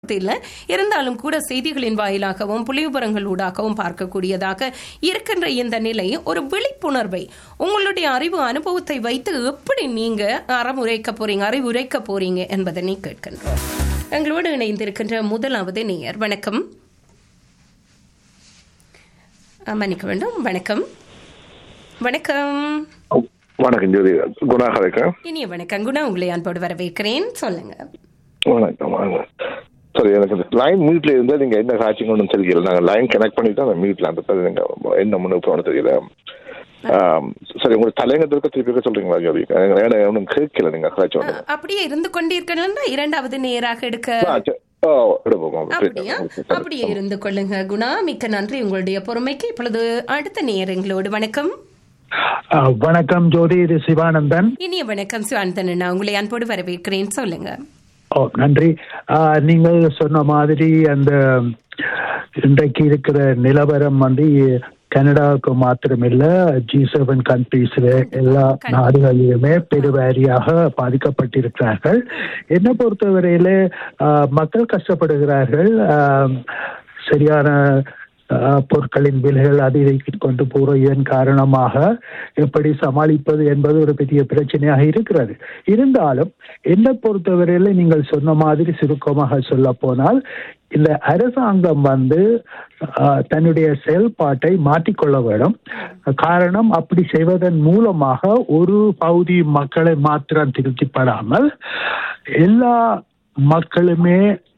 இல்லை இருந்தாலும் கூட செய்திகளின் வாயிலாகவும் புள்ளிவிவரங்கள் ஊடாகவும் பார்க்கக்கூடியதாக இருக்கின்ற இந்த நிலை ஒரு விழிப்புணர்வை உங்களுடைய அறிவு அனுபவத்தை வைத்து எப்படி நீங்க அறமுறைக்க போறீங்க அறிவுரைக்க போறீங்க என்பதனை கேட்கின்றோம் எங்களோடு இணைந்திருக்கின்ற முதலாவது நேயர் வணக்கம் அஹ், மன்னிக்க வேண்டும் வணக்கம் வணக்கம் வணக்கம் ஜோதி குணா கதைக்கேன் இனிய வணக்கம் குணா உங்களை அன்போடு வரவேற்கிறேன் சொல்லுங்க வணக்கம் வணக்கம் சரி எனக்கு லைன் மியூட்ல இருந்தா நீங்க என்ன காட்சிங்க ஒன்றும் தெரியல நாங்க லைன் கனெக்ட் பண்ணி தான் மியூட்ல அந்த பேர் நீங்க என்ன முன்னு போன தெரியல ஆம், சரி உங்களுக்கு தலையங்கத்திற்கு திருப்பி சொல்றீங்களா ஜோதி ஏன்னா ஒன்றும் கேட்கல நீங்க காட்சி ஒன்று அஹ், அப்படியே இருந்து கொண்டிருக்கணும்னா இரண்டாவது நேராக எடுக்க ஓ எடுப்போம் அப்படியா அப்படியே இருந்து கொள்ளுங்க குணா மிக்க நன்றி உங்களுடைய பொறுமைக்கு இப்பொழுது அடுத்த நேரங்களோடு வணக்கம் ஆ, வணக்கம் ஜோதி இது சிவானந்தன் இனிய வணக்கம் சிவானந்தன் அண்ணா உங்களை அன்போடு வரவேற்கிறேன் சொல்லுங்க ஓ நன்றி ஆ, நீங்கள் சொன்ன மாதிரி அந்த இன்றைக்கு இருக்கிற நிலவரம் வந்து கனடாவுக்கு மாத்திரமில்ல ஜி செவன் கண்ட்ரீஸ்ல எல்லா நாடுகளிலுமே பெருவாரியாக பாதிக்கப்பட்டிருக்கிறார்கள் என்னை பொறுத்தவரையில ஆ, மக்கள் கஷ்டப்படுகிறார்கள் ஆ, சரியான அஹ், பொருட்களின் விலைகள் அதிகரித்துக் கொண்டு போற இதன் காரணமாக எப்படி சமாளிப்பது என்பது ஒரு பெரிய பிரச்சனையாக இருக்கிறது இருந்தாலும் என்னை பொறுத்தவரையில நீங்கள் சொன்ன மாதிரி சுருக்கமாக சொல்ல போனால் இந்த அரசாங்கம் வந்து அஹ், தன்னுடைய செயல்பாட்டை மாற்றிக்கொள்ள வேண்டும் காரணம் அப்படி செய்வதன் மூலமாக ஒரு பகுதி மக்களை மாத்திரம் திருப்திப்படாமல் எல்லா மக்களுமே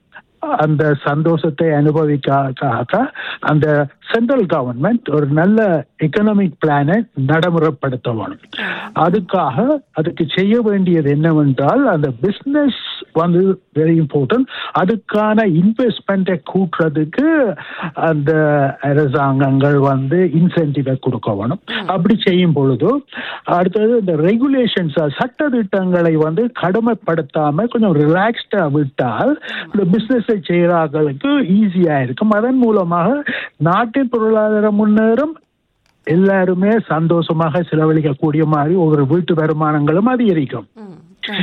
அந்த சந்தோஷத்தை அனுபவிக்காக அந்த சென்ட்ரல் கவர்மெண்ட் ஒரு நல்ல எக்கனாமிக் பிளானை நடைமுறைப்படுத்த வேணும் அதுக்காக அதுக்கு செய்ய வேண்டியது என்னவென்றால் அந்த பிசினஸ் வந்து வெரி இம்பார்ட்டன்ட் அதுக்கான இன்வெஸ்ட்மெண்ட்டை கூட்டுறதுக்கு அந்த அரசாங்கங்கள் வந்து இன்சென்டிவை கொடுக்க வேணும் அப்படி செய்யும் பொழுது அடுத்தது இந்த ரெகுலேஷன்ஸ் சட்ட திட்டங்களை வந்து கடுமைப்படுத்தாம கொஞ்சம் ரிலாக்ஸ்டா விட்டால் இந்த பிசினஸை செய்யறாங்களுக்கு ஈஸியா இருக்கும் அதன் மூலமாக நாட்டின் பொருளாதார முன்னேறும் எல்லாருமே சந்தோஷமாக செலவழிக்கக்கூடிய மாதிரி ஒவ்வொரு வீட்டு வருமானங்களும் அதிகரிக்கும் ம்.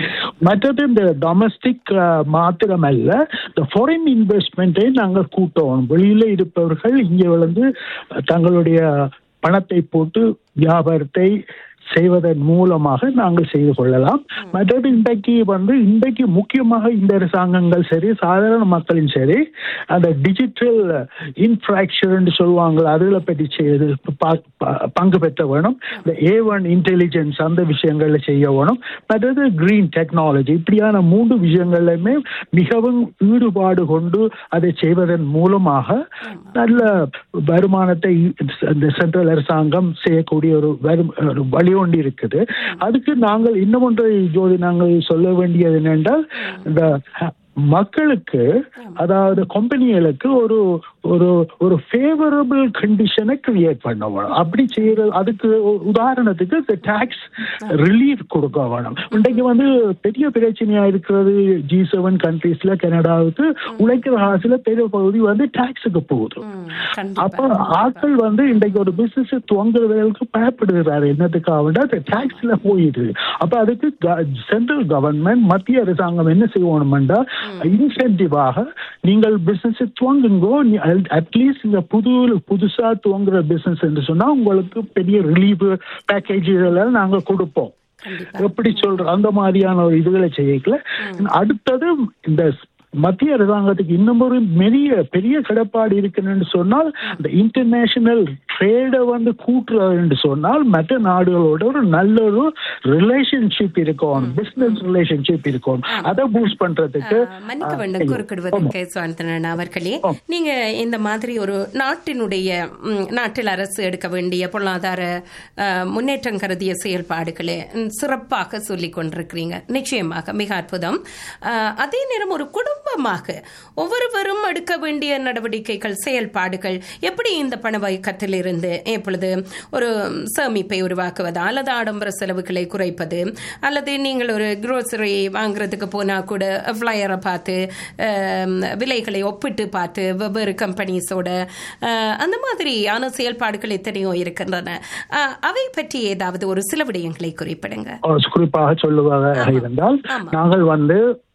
மற்றது இந்த டொமஸ்டிக் மாத்திரமல்ல இந்த ஃபாரின் இன்வெஸ்ட்மெண்ட்டை நாங்கள் கூட்டணும் வெளியில இருப்பவர்கள் இங்கே வந்து தங்களுடைய பணத்தை போட்டு வியாபாரத்தை செய்வதன் மூலமாக நாங்கள் செய்து கொள்ளலாம் மற்றது இன்றைக்கு வந்து இன்றைக்கு முக்கியமாக இந்த அரசாங்கங்கள் சரி சாதாரண மக்களும் சரி அந்த டிஜிட்டல் இன்ஃப்ராக்சர் சொல்லுவாங்க அதுகளை பற்றி செய்து பா- பா- பங்கு பெற்ற வேணும் இந்த ஏ ஒன் இன்டெலிஜென்ஸ் அந்த விஷயங்களை செய்ய வேணும் மற்றது கிரீன் டெக்னாலஜி இப்படியான மூன்று விஷயங்களையுமே மிகவும் ஈடுபாடு கொண்டு அதை செய்வதன் மூலமாக நல்ல வருமானத்தை இந்த சென்ட்ரல் அரசாங்கம் செய்யக்கூடிய ஒரு வரும் ஒரு வழி ஒன்று இருக்குது அதுக்கு நாங்கள் இன்னும் ஒன்றை ஜோதி நாங்கள் சொல்ல வேண்டியது என்னென்றால் இந்த மக்களுக்கு அதாவது கம்பெனிகளுக்கு ஒரு ஒரு ஒரு ஃபேவரபிள் கண்டிஷனை கிரியேட் பண்ண வேணும் அப்படி செய்யறது அதுக்கு உ- உதாரணத்துக்கு இந்த டாக்ஸ் ரிலீஃப் கொடுக்க வேணும் இன்றைக்கு வந்து பெரிய பிரச்சனையா இருக்கிறது ஜி செவன் கண்ட்ரீஸ்ல கனடாவுக்கு உழைக்கிற காசுல பெரிய பகுதி வந்து டாக்ஸுக்கு போகுது ம், அப்ப கண்டிப்பா ஆட்கள் வந்து இன்றைக்கு ஒரு பிசினஸ் துவங்குறதுக்கு பயப்படுகிறாரு என்னத்துக்காக அந்த டாக்ஸ்ல போயிடுது அப்ப அதுக்கு சென்ட்ரல் கவர்மெண்ட் மத்திய அரசாங்கம் என்ன செய்யணும்டா இன்சென்டிவாக நீங்கள் பிசினஸ் துவங்குங்கோ அட்லீஸ்ட் இந்த புது புதுசா துவங்குற பிசினஸ் என்று சொன்னா உங்களுக்கு பெரிய ரிலீஃப் பேக்கேஜ் இதெல்லாம் நாங்க கொடுப்போம் கண்டிப்பா எப்படி சொல்ற அந்த மாதிரியான ஒரு இதுகளை செய்யக்கல அடுத்தது இந்த மத்திய அரசாங்கத்துக்கு இன்னும் ஒரு பெரிய பெரிய கடப்பாடு இருக்குன்னு சொன்னால் இந்த இன்டர்நேஷனல் ட்ரேடை வந்து கூட்டுறதுன்னு சொன்னால் மற்ற நாடுகளோட ஒரு நல்ல ஒரு ரிலேஷன்ஷிப் இருக்கும் பிசினஸ் ரிலேஷன்ஷிப் இருக்கும் அதை பூஸ்ட் பண்றதுக்கு ஆ, மன்னிக்க வேண்டும் குறுக்கிடுவதற்கு சுவாந்தனன் அவர்களே நீங்க இந்த மாதிரி ஒரு நாட்டினுடைய ம், நாட்டில் அரசு எடுக்க வேண்டிய பொருளாதார ஆ, முன்னேற்றம் கருதிய செயல்பாடுகளை ம், சிறப்பாக சொல்லிக் கொண்டிருக்கிறீங்க நிச்சயமாக மிக அற்புதம் ஆ, அதே நேரம் ஒரு குடும்பமாக ஒவ்வொருவரும் எடுக்க வேண்டிய நடவடிக்கைகள் செயல்பாடுகள் எப்படி இந்த பணவயக்கத்திலிருந்து இப்பொழுது ஒரு சேமிப்பை உருவாக்குவதா அல்லது ஆடம்பர செலவுகளை குறைப்பது அல்லது நீங்கள் ஒரு குரோசரி வாங்குறதுக்கு போனா கூட ஃப்ளையரை பார்த்து ஆம், விலைகளை ஒப்பிட்டு பார்த்து வெவ்வேறு கம்பெனிஸோட அந்த மாதிரியான செயல்பாடுகள் எத்தனையோ இருக்கின்றன ஆ, அவை பற்றி ஏதாவது ஒரு சில விடயங்களை குறிப்பிடுங்க குறிப்பாக சொல்லுவதாக இருந்தால் ஆமா. நாங்கள் வந்து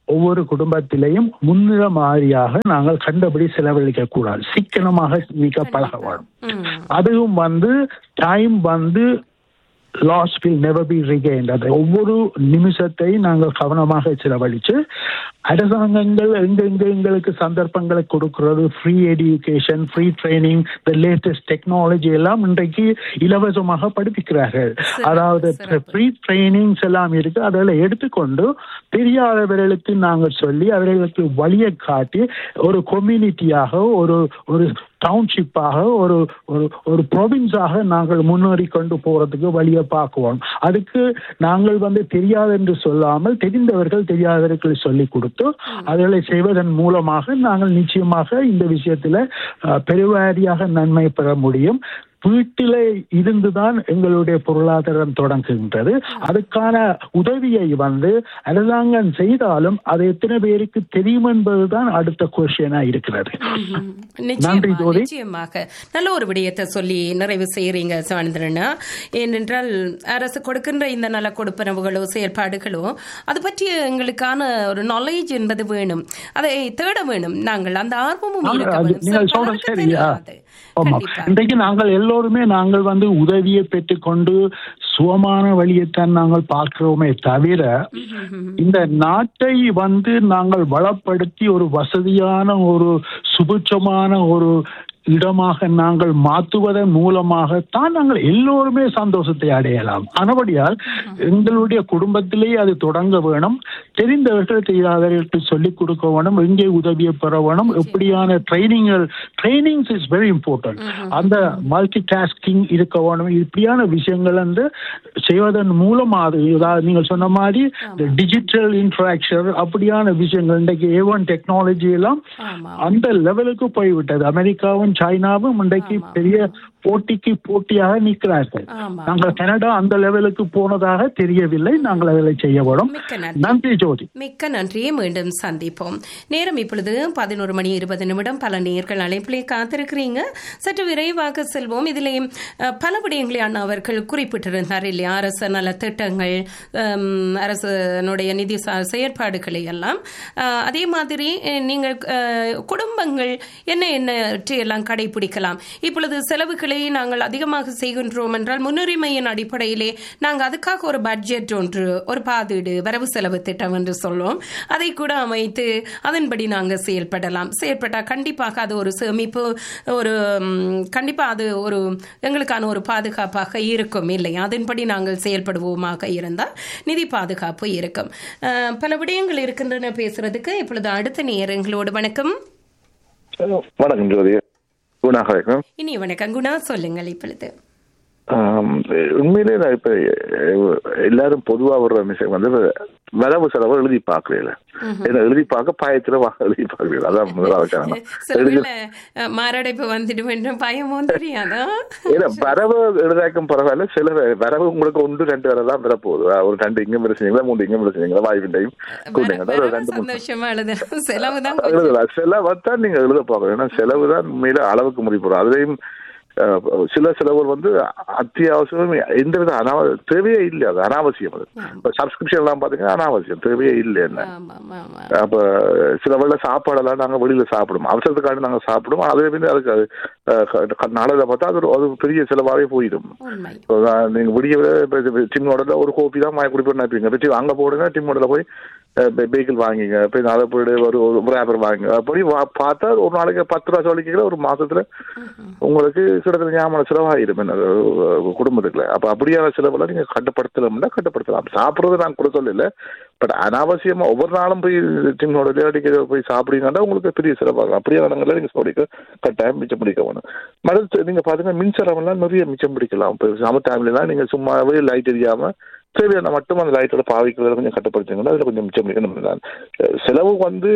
ஒவ்வொரு குடும்பத்திலையும் முன்னிற மாதிரியாக நாங்கள் கண்டபடி செலவழிக்க கூடாது சிக்கனமாக மிக பழக வேணும் ம். அதுவும் வந்து டைம் வந்து lost will never be regained அது ஒவ்வொரு நிமிஷத்தை நாங்கள் கவனமாக செலவழித்து அரசாங்கங்கள் எங்கெங்க எங்களுக்கு சந்தர்ப்பங்களை கொடுக்கிறது free education free training the latest technology எல்லாம் இன்றைக்கு இலவசமாக படிப்பிக்கிறார்கள் அதாவது சிறப்பு. ஃப்ரீ ட்ரைனிங்ஸ் எல்லாம் இருக்கு அதில் எடுத்துக்கொண்டு தெரியாதவர்களுக்கு நாங்கள் சொல்லி அவர்களுக்கு வழியை காட்டி ஒரு கம்யூனிட்டியாக ஒரு ஒரு டவுன்ஷிப்பாக ஒரு ஒரு ஒரு ப்ரொவின்ஸாக நாங்கள் முன்னேறி கொண்டு போறதுக்கு வழியை பார்க்குவோம் அதுக்கு நாங்கள் வந்து தெரியாது என்று சொல்லாமல் தெரிந்தவர்கள் தெரியாதவர்கள் சொல்லிக் கொடுத்து அதுகளை செய்வதன் மூலமாக நாங்கள் நிச்சயமாக இந்த விஷயத்துல அஹ், பெருவாரியாக நன்மை பெற முடியும் வீட்டிலே இருந்துதான் எங்களுடைய பொருளாதாரம் தொடங்குகின்றது அதுக்கான உதவியை வந்து அரசாங்கம் செய்தாலும் அது எத்தனை பேருக்கு தெரியும் என்பதுதான் அடுத்த கொஸ்டினா இருக்கிறது ம்ஹும். நன்றி, நிச்சயமா, ஜோதி. நிச்சயமாக நல்ல ஒரு விடயத்தை சொல்லி நிறைவு செய்யறீங்க சிவானந்திரனா ஏனென்றால் அரசு கொடுக்கின்ற இந்த நல கொடுப்பனவுகளோ செயல்பாடுகளோ அது பற்றிய எங்களுக்கான ஒரு நாலேஜ் என்பது வேணும் அதை தேட வேணும் நாங்கள் அந்த ஆர்வமும் ஆமா, இருக்க அது வேணும். நீங்கள் சில சொல்றது பலருக்கு சரியா தெரியாது. ஆமா கண்டிப்பா. இன்றைக்கு நாங்கள் எல்லோருமே நாங்கள் வந்து உதவியை பெற்றுக்கொண்டு சுகமான வழியைத்தான் நாங்கள் பார்க்கிறோமே தவிர இந்த நாட்டை வந்து நாங்கள் வளப்படுத்தி ஒரு வசதியான ஒரு சுபிட்சமான ஒரு இடமாக நாங்கள் மாற்றுவதன் மூலமாகத்தான் நாங்கள் எல்லோருமே சந்தோஷத்தை அடையலாம் ஆனபடியால் எங்களுடைய குடும்பத்திலேயே அது தொடங்க வேணும் தெரிந்தவர்கள் தெரியாதவர்களுக்கு சொல்லிக் கொடுக்க வேணும் எங்கே உதவியை பெற வேணும் எப்படியான ட்ரைனிங்கள் ட்ரைனிங்ஸ் இஸ் வெரி இம்பார்ட்டன்ட் அந்த மல்டி டாஸ்கிங் இருக்க வேணும் இப்படியான விஷயங்கள் வந்து செய்வதன் மூலமா அது அதாவது நீங்கள் சொன்ன மாதிரி இந்த டிஜிட்டல் இன்ட்ராக்ஷன் அப்படியான விஷயங்கள் இன்றைக்கு ஏ ஒன் டெக்னாலஜி எல்லாம் ஆமா. அந்த லெவலுக்கு போய்விட்டது அமெரிக்காவும் சைனாவும் இன்றைக்கு பெரிய போட்டிக்கு போட்டியாக நிற்கிறார்கள் ஆமா. நாங்கள் கனடா அந்த லெவலுக்கு போனதாக தெரியவில்லை நாங்கள் அதில் செய்ய வேணும் மிக்க நன்றி நன்றி ஜோதி மிக்க நன்றி மீண்டும் சந்திப்போம் நேரம் இப்பொழுது பதினோரு மணி இருபது நிமிடம் பல நேர்கள் அழைப்பிலே காத்திருக்கிறீங்க சற்று விரைவாக செல்வோம் இதிலே அஹ், பல விடயங்களை அண்ணா அவர்கள் குறிப்பிட்டிருந்தார் இல்லையா அரசு நல திட்டங்கள் ஹம், அரசனுடைய நிதி சா- செயற்பாடுகளை எல்லாம் அஹ், அதே மாதிரி அஹ், நீங்கள் அஹ், குடும்பங்கள் என்ன என்ன எல்லாம் கடைபிடிக்கலாம் இப்பொழுது செலவுகளை நாங்கள் அதிகமாக செய்கின்றோம் என்றால் முன்னுரிமையின் அடிப்படையிலே நாங்கள் அதுக்காக ஒரு பட்ஜெட் ஒன்று ஒரு பாதீடு வரவு செலவு திட்டம் என்று சொல்லுவோம் அதை கூட அமைத்து அதன்படி நாங்கள் செயல்படலாம் செயல்பட்டால் கண்டிப்பாக அது ஒரு சேமிப்பு ஒரு ம், கண்டிப்பாக அது ஒரு எங்களுக்கான ஒரு பாதுகாப்பாக இருக்கும் இல்லையா அதன்படி நாங்கள் செயல்படுவோமாக இருந்தால் நிதி பாதுகாப்பு இருக்கும் அஹ், பல விடயங்கள் இருக்கின்றன பேசுறதுக்கு இப்பொழுது அடுத்த நேரங்களோடு வணக்கம் வணக்கம் ஜோதி குணாக இருக்கும் இனி வணக்கம் குணா சொல்லுங்கள் இப்பொழுது ஆம், உண்மையிலே நான் இப்ப அஹ், எல்லாரும் பொதுவா வர்ற விஷயம் வந்து வரவு செலவு எழுதி பார்க்கல ஏன்னா எழுதி பார்க்க பயத்துல வா- எழுதி பார்க்கல அதான் முதலாவது காரணம் சில எழுதி வேளை அஹ், மாரடைப்பு வந்துடும் என்ற பயமும் தெரியாதா ஏன்னா வரவு எழுதாக்கும் பரவாயில்ல சில வே- வரவு உங்களுக்கு ஒன்று ரெண்டு வரை தான் வரப்போகுது அஹ், ஒரு ரெண்டு இங்கும் பிரச்சனைங்களா மூணு இங்கும் பிரச்சனைங்களா வாய்ப்பிண்டையும் கூட்டிங்க வர- ரெண்டு மூணு சந்தோஷமா எழுதலாம் செலவு தான் எழுதலாம் செலவு தான் நீங்க எழுத பார்க்கணும் ஏன்னா செலவு தான் உண்மையில அளவுக்கு முடிப்போம் அதுலயும் அஹ், சில செலவுகள் வந்து அத்தியாவசியம் எந்த வித அனாவ தேவையே இல்லை அது அனாவசியம் அது இப்போ சப்ஸ்கிரிப்ஷன் எல்லாம் பாத்தீங்கன்னா அனாவசியம் தேவையே இல்லை என்ன ஆமா ஆமா அப்ப சில வேளை சாப்பாடெல்லாம் நாங்க வெளியில சாப்பிடுவோம் அவசரத்துக்காண்டி நாங்க சாப்பிடுவோம் அதே வந்து அதுக்கு அது, அஹ், நாளையில பார்த்தா அது ஒரு- அது ஒரு பெரிய செலவாகவே போயிடும் உண்மை இப்போ நான் நீங்க விடிய டிம் மாடல்ல ஒரு கோப்பி தான் வாங்கி குடிப்பேன் நினைப்பீங்க இப்போ அங்க போடுங்க டிம் மாடல போய் வெஹிக்கிள் வாங்கிங்க போய் அதை போய் ஒரு ஒரு ரேப்பர் வாங்குங்க அப்படி வா- பார்த்தா ஒரு நாளைக்கு பத்து ரூபா சொல்லிக்கிற ஒரு மாசத்துல உங்களுக்கு கிட்டத்தட்ட ஞாபகம் செலவாயிரும் என்ன அஹ், குடும்பத்துக்குள்ள அப்ப அப்படியான செலவெல்லாம் நீங்க கட்டுப்படுத்தலாம்னா கட்டுப்படுத்தலாம் சாப்பிடுறது நான் கூட சொல்லல பட் அனாவசியமா ஒவ்வொரு நாளும் போய் டிம் மாடல அடிக்க போய் சாப்பிடுங்கன்னா உங்களுக்கு பெரிய செலவாகும் அப்படியே இடங்கள்ல நீங்க சொல்லிக்க கட்டாயம் மிச்சம் பிடிக்க வேணும் மறுத்து நீங்க பாத்தீங்கன்னா மின்சாரம் எல்லாம் நிறைய மிச்சம் பிடிக்கலாம் இப்போ சம டைம்லாம் நீங்க சும்மாவே லைட் எரியாம தேவையான மட்டும் அந்த லைட்டோட பாவிக்கிறத கொஞ்சம் கட்டுப்படுத்துங்கன்னா அதுல கொஞ்சம் மிச்சம் பிடிக்கணும் தான் செலவு வந்து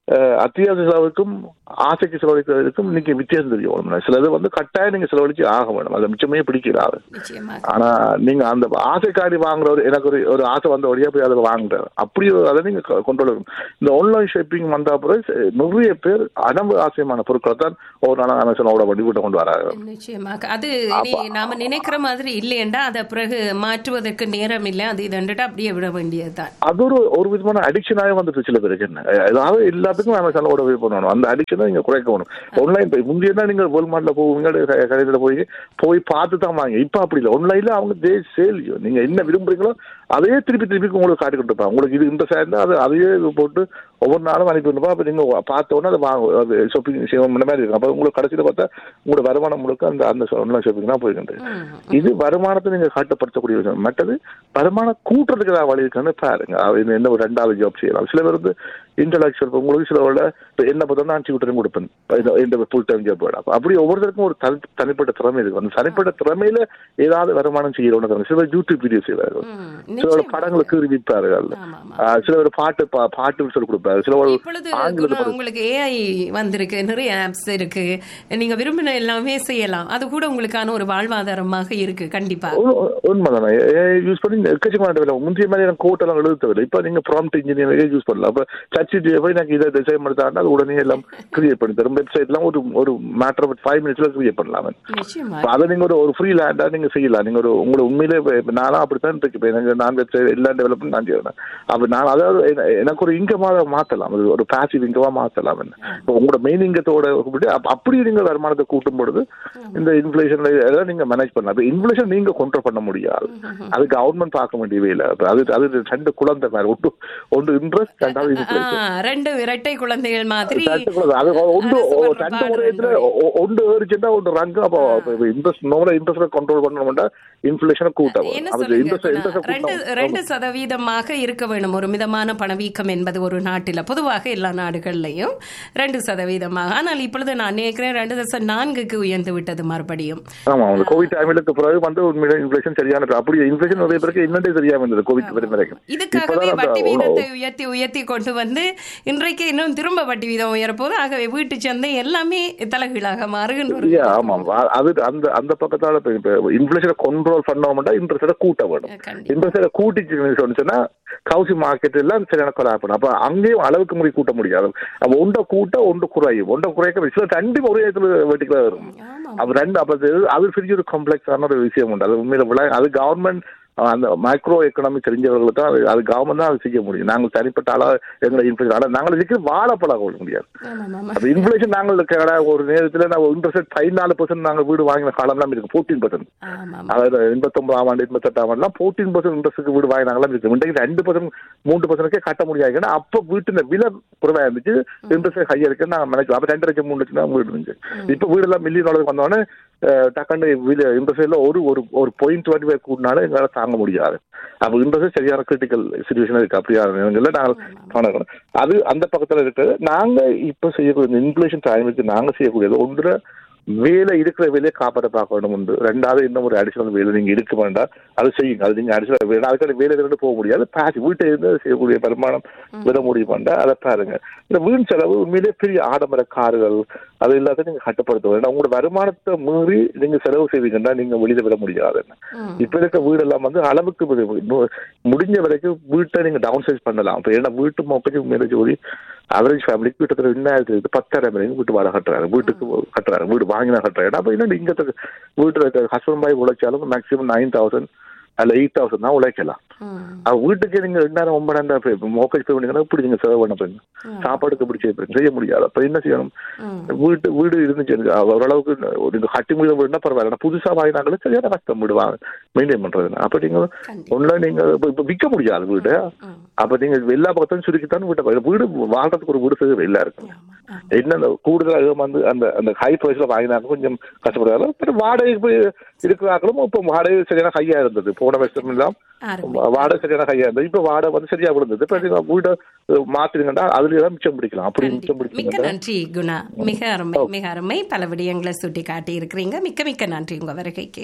அஹ், அத்தியாவசிய செலவுக்கும் ஆசைக்கு செலவழிக்கிறதுக்கும் இன்னைக்கு வித்தியாசம் தெரியும் சிலது வந்து கட்டாயம் நீங்க செலவழிச்சு ஆக வேணும் அதை மிச்சமே பிடிக்கிறாரு நிச்சயமாக ஆனா நீங்க அந்த ஆசைக்காரி வாங்குறவர் எனக்கு ஒரு ஒரு ஆசை வந்த வழியா போய் அதை வாங்குறாரு அப்படி ஒரு அதை நீங்க கொண்டு வரணும் இந்த ஆன்லைன் ஷாப்பிங் வந்த அப்புறம் ச- நிறைய பேர் அனம்பு ஆசையமான பொருட்களை தான் ஒரு நாள் அமேசானோட வண்டி வீட்டை கொண்டு வராங்க நிச்சயமாக அது நீ- நாம நினைக்கிற மாதிரி இல்லையண்டா அதை பிறகு மாற்றுவதற்கு நேரம் இல்லை அது இதுன்ட்டு அப்படியே விட வேண்டியதுதான் அது ஒரு ஒரு விதமான அடிக்ஷனாவே வந்துட்டு சில பேருக்கு என்ன அதாவது எல்லாத்துக்கும் அமேசானோட போய் பண்ணணும் அந்த அடிக்ஷனை நீங்க குறைக்கணும் ஆன்லைன் முந்தைய நீங்க வேல்மார்ட்ல போவீங்க க- கடையில போய் போய் பார்த்து தான் வாங்க இப்ப அப்படி இல்லை ஆன்லைன்ல அவங்க தே சேல் நீங்க என்ன விரும்புறீங்களோ அதையே திருப்பி திருப்பி உங்களுக்கு காட்டி கொடுத்துருப்பாங்க உங்களுக்கு இது இந்த சேர்ந்து அது அதையே இது போட்டு ஒவ்வொரு நாளும் அனுப்பி விட்டுப்பா அப்ப நீங்க பார்த்த உடனே அதை வாங்க அது ஷாப்பிங் செய்வோம் இந்த மாதிரி இருக்கும் அப்ப உங்களுக்கு கடைசியில பார்த்தா உங்களோட வருமானம் முழுக்க அந்த அந்த ஆன்லைன் ஷாப்பிங் தான் போயிருக்கின்றது இது வருமானத்தை நீங்க கட்டுப்படுத்தக்கூடிய விஷயம் மற்றது வருமானம் கூட்டுறதுக்கு ஏதாவது வழி இருக்கான்னு பாருங்க அது இது என்ன ஒரு ரெண்டாவது ஜாப் செய்யலாம் சில பேர் வந்து இன்டலெக்சுவல் உங்களுக்கு சில வேலை இப்போ என்ன பார்த்தா நான் டியூட்டரும் கொடுப்பேன் இந்த- இந்த ஃபுல் டைம் ஜாப் வேணும் அப்படி ஒவ்வொருத்தருக்கும் ஒரு தனி தனிப்பட்ட திறமை இருக்கு அந்த தனிப்பட்ட திறமையில ஏதாவது வருமானம் செய்யறவங்க சில பேர் யூடியூப் வீடியோ செய்வார்கள் ம், சில பேர் நிச்சயமா. படங்களுக்கு விற்பார்கள் ஆமா, ஆமா. ஆஹ் சில பேர் பாட்டு பா- பாட்டு சொல்லி கொடுப்பாரு சில பேர் இப்பொழுது ஆங்கிலத்தை குணா, உங்களுக்கு ஏஐ வந்திருக்கு நிறைய ஆப்ஸ் இருக்கு நீங்க விரும்பின எல்லாமே செய்யலாம் அது கூட உங்களுக்கான ஒரு வாழ்வாதாரமாக இருக்கு கண்டிப்பா உண்மைதானே யூஸ் பண்ணி எக்கச்சக்கமான டெவலப் முந்தைய மாதிரி எனக்கு கோட் எல்லாம் எழுத தேவையில்லை இப்போ நீங்க ப்ராம்ப்ட் இன்ஜினியரிங்கே யூஸ் பண்ணலாம் அப்போ சச்சிடி போய் எனக்கு இதை டிசைன் பண்ணி தாண்டா அது உடனே எல்லாம் கிரியேட் பண்ணி தரும் வெப்சைட்லாம் ஒரு ஒரு மேட்டர் ஆஃப் ஃபைவ் மினிட்ஸ்ல கிரியேட் பண்ணலாம் நிச்சயமா அப்ப அதை நீங்க ஒரு ஒரு ஃப்ரீ லேண்டா நீங்க செய்யலாம் நீங்க ஒரு உங்களை உண்மையிலே இப்ப- இப்ப நானும் அப்படித்தான் இருக்கு இப்ப எனக்கு நான் வெப்சைட் எல்லா டெவலப்மெண்ட் நான் செய்யறேன் அப்ப நான் அதாவது என- எனக்கு ஒரு இங்கமாக மாத்தலாம் அது ஒரு பாசிவ் இங்கமா மாத்தலாம் என்ன இப்ப உங்களோட மெயின் இங்கத்தோட கூப்பிட்டு அப்ப அப்படி நீங்க வருமானத்தை கூட்டும் பொழுது இந்த இன்ஃபிளேஷன்ல எல்லாம் நீங்க மேனேஜ் பண்ணலாம் இப்ப இன்ஃபிளேஷன் நீங்க கண்ட்ரோல் பண்ண முடியாது அது கவர்மெண்ட் பார்க்க வேண்டியவே இல்லை அப்ப அது அது ரெண்டு குழந்தை மாதிரி ஒன்று ஒன்று இன்ட்ரெஸ்ட் ரெண்டாவது ஆ, இன்ஃபிளேஷன் ரெண்டு இரட்டை குழந்தைகள் மாதிரி ரெண்டு குழந்தை. அது ஒன்று அரசு ஒ- தொடர்பான ரெண்டு ஒரேத்துல ரெண்டு. ஒ- ஒன்று ஏறிச்சுட்டா ஒன்று ரங்கு அப்போ இன்ட்ரெஸ்ட் நோமலா இன்ட்ரெஸ்ட் கண்ட்ரோல் பண்ணணும்னா இன்ஃபிளேஷனை கூட்டம் என்ன அப்ப சொல்லுங்க இன்ட்ரெஸ்ட் குணா? இன்ட்ரெஸ்ட் ரெண்டு ரெண்டு சதவீதமாக இருக்க வேணும் ஒரு மிதமான பணவீக்கம் என்பது ஒரு நாட்டில் பொதுவாக எல்லா நாடுகள்லையும் ரெண்டு சதவீதமாக ஆனால் இப்பொழுது நான் நினைக்கிறேன் ரெண்டு தசம் நான்குக்கு உயர்ந்து விட்டது மறுபடியும் ஆமா அந்த கோவிட் டைம்லுக்கு பிறகு வந்து உண்மையில இன்ஃபிளேஷன் சரியான அப்படி இன்ஃபிளேஷன் நிறைய பேருக்கு என்னண்டே தெரியாம இருந்தது கோவிட் வரை வரைக்கும் இதுக்காகவே இப்பதான் அந்த- வட்டி வீதத்தை உயர்த்தி உயர்த்தி கொண்டு வந்து இன்றைக்கு இன்னும் திரும்ப வட்டி வீதம் உயரப்போது ஆகவே வீட்டு சந்தை எல்லாமே தலைகீழாக மாறுகின்ற ஒரு Yeah, ஆமாம் அ- அது அந்த அந்த பக்கத்தால இப்ப இன்ஃபிளேஷனை கண்ட்ரோல் பண்ணோம்னா இன்ட்ரெஸ்ட கூட்ட வேணும் கண்டிப்பா. இன்ட்ரெஸ்ட கூட்டிச்சு சொன்னா கவுசி மார்க்கெட் எல்லாம் சரியான கொலாப்படும் அப்ப அங்கேயும் அளவுக்கு முறை கூட்ட முடியாது அப்ப ஒன்றை கூட்ட ஒன்று குறையும் ஒன்றை குறைக்க சில ரெண்டு ஒரே இடத்துல வெட்டிக்கல வரும் ஆமா அப்ப ரெண்டு அப்ப அது அது பெரிய ஒரு காம்ப்ளெக்ஸான ஒரு விஷயம் உண்டு அது உண்மையில விளை- அது கவர்மெண்ட் அந்த மைக்ரோ எக்கனாமி தெரிஞ்சவர்களுக்கு தான் அது அது கவர்மெண்ட் தான் அது செய்ய முடியும் நாங்கள் தனிப்பட்ட ஆளா எங்களை இன்ஃபிளேஷன் ஆனா நாங்கள் இதுக்கு வாழ பழக முடியாது ஆமாம் ஆமாம் அப்ப இன்ஃபிளேஷன் நாங்கள் கடை ஒரு நேரத்துல நான் இன்ட்ரெஸ்ட் பதினாலு பர்சன்ட் நாங்கள் வீடு வாங்கின காலம்லாம் இருக்கு ஃபோர்டீன் பர்சன்ட் ஆமாம் அதாவது எண்பத்தொன்பதாம் ஆண்டு எண்பத்தெட்டாம் ஆண்டுலாம் ஃபோர்டீன் பர்சன்ட் இன்ட்ரெஸ்ட்டுக்கு வீடு வாங்கினாங்களாம் இருக்கு இன்றைக்கு ரெண்டு பர்சன்ட் மூன்று பர்சன்ட்க்கே கட்ட முடியாது ஏன்னா அப்போ வீட்டு விலை குறைவா இருந்துச்சு இன்ட்ரெஸ்ட் ஹையா இருக்கு நான் நினைச்சு அப்ப ரெண்டு லட்சம் மூணு லட்சம் தான் வீடு இருந்துச்சு இப்போ வீடெல்லாம் மில்லியன் டாலருக்கு வந்தோடனே அஹ், டக்குன்னு இன்ட்ரெஸ்ட்ல ஒரு ஒரு ஒரு பாயிண்ட் டுவெண்ட்டி ஃபைவ் கூட்டினாலும் எங்களால் தாங்க முடியாது அப்போ இன்ட்ரெஸ்ட் சரியான கிரிட்டிக்கல் சுச்சுவேஷன் இருக்கு அப்படியான நேரங்களில் நாங்கள் பணம் அது அந்த பக்கத்துல இருக்கு நாங்க இப்ப செய்யக்கூடிய இன்ஃபிளேஷன் டைமுக்கு நாங்க செய்யக்கூடியது ஒன்று வேலை இருக்கிற வேலையை காப்பாற்ற பார்க்க வேண்டும் உண்டு ரெண்டாவது இன்னும் ஒரு அடிஷனல் வேலை நீங்க இருக்க வேண்டாம் அது செய்யுங்க அது நீங்க அடிஷனல் வேலை அதுக்கான வேலை இருந்து போக முடியாது பாசி வீட்டை இருந்து செய்யக்கூடிய வருமானம் விட முடியும் வேண்டாம் அதை பாருங்க இந்த வீண் செலவு உண்மையிலே பெரிய ஆடம்பர கார்கள் அது எல்லாத்தையும் நீங்க கட்டுப்படுத்த வேண்டும் உங்களோட வருமானத்தை மீறி நீங்க செலவு செய்வீங்கன்னா நீங்க வெளியில விட முடியாது இப்ப இருக்க வீடெல்லாம் வந்து அளவுக்கு மீறி- நு- முடிஞ்ச வரைக்கும் வீட்டை நீங்க டவுன் சைஸ் பண்ணலாம் இப்ப ஏன்னா வீட்டு மொப்பச்சு மேலே ஜோடி அவரேஜ் ஃபேமிலிக்கு கிட்டத்தட்ட ரெண்டாயிரத்தி இருந்து பத்தாயிரம் வரைக்கும் வீட்டு வாடகை கட்டுறாரு வீட்டுக்கு கட்டுறாரு வீடு வாங்கினா கட்டுறாரு அப்ப என்ன இங்க வீட்டுல இருக்க ஹஸ்பண்ட் பாய் உழைச்சாலும் மேக்ஸிமம் நைன் தௌசண்ட் அல்ல எயிட் தௌசண்ட் தான் உழைக்கலாம் ம். அவ வீட்டுக்கு நீங்க ரெண்டாயிரம் ஒன்பதாயிரம் மோக்கேஜ் பே பண்ணீங்கன்னா இப்படி நீங்க செலவு பண்ண போறீங்க சாப்பாடுக்கு இப்படி செய்ய போறீங்க செய்ய முடியாது அப்ப என்ன செய்யணும் வீட்டு வீடு இருந்துச்சு எனக்கு அவ- ஓரளவுக்கு நீங்க கட்டி முடிவு வீடுனா பரவாயில்ல ஆனா புதுசா வாங்கினாங்களும் சரியான கஷ்டம் வீடு வாங்க மெயின்டைன் பண்றது அப்ப நீங்க கண்டிப்பா. ஒண்ணு நீங்க இப்ப இப்ப விற்க முடியாது வீடு அப்ப நீங்க எல்லா பக்கத்தையும் சுருக்கித்தான் வீட்டை வாங்க. வீடு வாழ்றதுக்கு ஒரு வீடு செய்ய இல்ல இருக்கு என்ன அந்த கூடுதலாக வந்து அந்த அந்த ஹை பிரைஸ்ல வாங்கினாங்க கொஞ்சம் கஷ்டப்படுறாங்க பட் வாடகை போய் இருக்கிறாங்களும் இப்ப வாடகை சரியான ஹையா இருந்தது போன வருஷம் எல்லாம் அருமை. வாடகை சரியான ஹையா இருந்தது இப்ப வாடகை வந்து சரியா விழுந்தது இப்ப நீங்க வீடை மாத்திருங்கன்னா அதுல தான் மிச்சம் பிடிக்கலாம் அப்படி மிச்சம் மிக்க பிடிச்சீங்கன்னா நன்றி குணா மிக அருமை மிக அருமை பல விடயங்களை சுட்டி காட்டி இருக்கிறீங்க மிக்க மிக்க நன்றி உங்க வருகைக்கு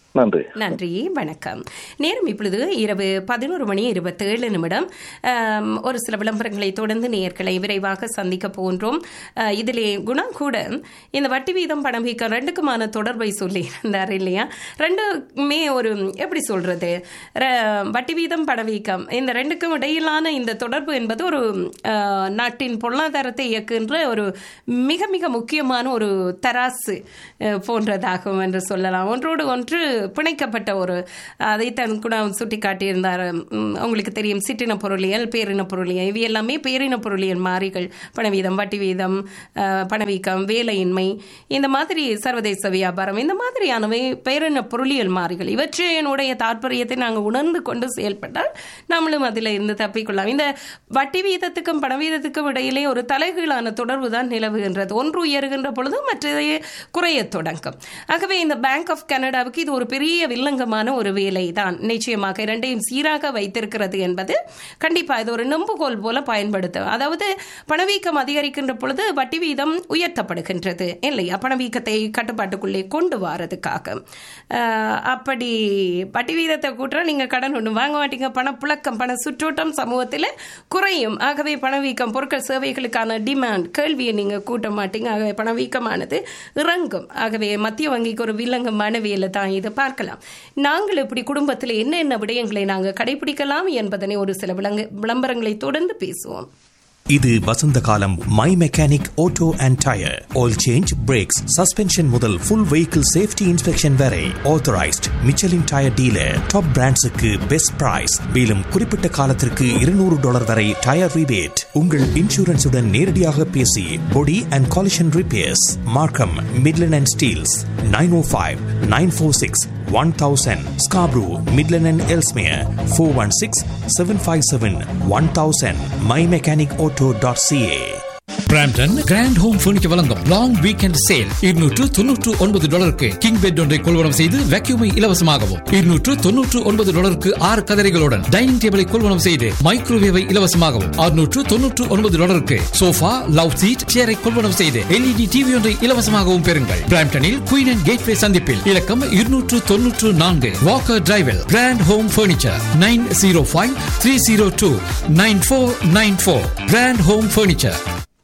நன்றி நன்றி வணக்கம் நேரம் இப்பொழுது இரவு பதினோரு மணி இருபத்தேழு நிமிடம் ஆம், ஒரு சில விளம்பரங்களை தொடர்ந்து நேர்களை விரைவாக சந்திக்க போன்றோம் அஹ், இதிலே குணா கூட இந்த வட்டி வீதம் பணம் வீக்கம் ரெண்டுக்குமான தொடர்பை சொல்லி இருந்தார் இல்லையா ரெண்டுமே ஒரு எப்படி சொல்றது ர- வட்டி வீதம் பணவீக்கம் இந்த ரெண்டுக்கும் இடையிலான இந்த தொடர்பு என்பது ஒரு அஹ், நாட்டின் பொருளாதாரத்தை இயக்குகின்ற ஒரு மிக மிக முக்கியமான ஒரு தராசு அஹ், போன்றதாகும் என்று சொல்லலாம் ஒன்றோடு ஒன்று பிணைக்கப்பட்ட ஒரு அதைத்தான் கூட சுட்டி காட்டியிருந்தார் உம், உங்களுக்கு தெரியும் சிற்றின பொருளியல் பேரின பொருளியல் இவை எல்லாமே பேரின பொருளியல் மாறிகள் பணவீதம் வட்டி வீதம் அஹ், பணவீக்கம் வேலையின்மை இந்த மாதிரி சர்வதேச வியாபாரம் இந்த மாதிரியானவை பேரின பொருளியல் மாறிகள் இவற்றினுடைய தாற்பயத்தை நாங்கள் உணர்ந்து கொண்டு செயல்பட்டால் நம்மளும் அதில் இருந்து தப்பிக்கொள்ளலாம் இந்த வட்டி வீதத்துக்கும் பணவீதத்துக்கும் இடையிலே ஒரு தலைகீழான தொடர்பு தான் நிலவுகின்றது ஒன்று உயர்கின்ற பொழுது மற்றதை குறையத் தொடங்கும் ஆகவே இந்த பேங்க் ஆஃப் கனடாவுக்கு இது ஒரு பெரிய வில்லங்கமான ஒரு வேலை தான் நிச்சயமாக இரண்டையும் சீராக வைத்திருக்கிறது என்பது கண்டிப்பா இது ஒரு நம்புகோல் போல பயன்படுத்தும் அதாவது பணவீக்கம் அதிகரிக்கின்ற பொழுது வட்டி வீதம் உயர்த்தப்படுகின்றது இல்லையா பணவீக்கத்தை கட்டுப்பாட்டுக்குள்ளே கொண்டு வாரதுக்காக ஆஹ், அப்படி வட்டி வீதத்தை கூட்டுற நீங்க கடன் ஒன்று வாங்க மாட்டீங்க பணப்புழக்கம் பண சுற்றோட்டம் சமூகத்தில் குறையும் ஆகவே பணவீக்கம் பொருட்கள் சேவைகளுக்கான டிமாண்ட் கேள்வியை நீங்க கூட்ட மாட்டீங்க ஆகவே பணவீக்கமானது இறங்கும் ஆகவே மத்திய வங்கிக்கு ஒரு வில்லங்கமான வேலை தான் இதை பார்க்கலாம் நாங்கள் இப்படி குடும்பத்தில் என்னென்ன விடயங்களை நாங்கள் கடைபிடிக்கலாம் என்பதனை ஒரு சில விளங்க விளம்பரங்களை தொடர்ந்து பேசுவோம் இது Vasantha Kaalam my mechanic auto and tyre oil change brakes suspension முதல் ஃபுல் வெஹிக்கிள் சேஃப்டி இன்ஸ்பெக்ஷன் வரை authorised Michelin tyre dealer top பிராண்ட்ஸுக்கு பெஸ்ட் பிரைஸ் மேலும் குறிப்பிட்ட காலத்திற்கு இருநூறு டாலர் வரை டயர் ரிபேட் உங்கள் இன்சூரன்ஸுடன் நேரடியாக பேசி body and collision repairs Markham Midland and Steeles nine O five nine four six one thousand Scarborough Midland and Ellesmere four one six seven five seven one thousand my mechanic auto dot CA Brampton grand home furniture வழங்கும் long weekend sale இருநூற்று தொன்னூற்று ஒன்பது டாலருக்கு king bed ஒன்றை கொள்வனம் செய்து வேக்யூமை இலவசமாகவும் இருநூற்று தொன்னூற்று ஒன்பது டாலருக்கு ஆறு கதரைகளுடன் டைனிங் டேபிளை கொள்வனம் செய்து மைக்ரோவேவை இலவசமாகவும் அறுநூற்று தொன்னூற்று ஒன்பது டாலருக்கு சோஃபா லவ் சீட் சேரை கொள்வனம் செய்து எல்இடி டிவி ஒன்றை இலவசமாகவும் பெறுங்கள் பிராம்டனில் குயின் அண்ட் கேட்வே சந்திப்பில் இலக்கம் இருநூற்று தொன்னூற்று நான்கு வாக்கர் டிரைவில் grand home furniture nine zero five three zero two nine four nine four grand home furniture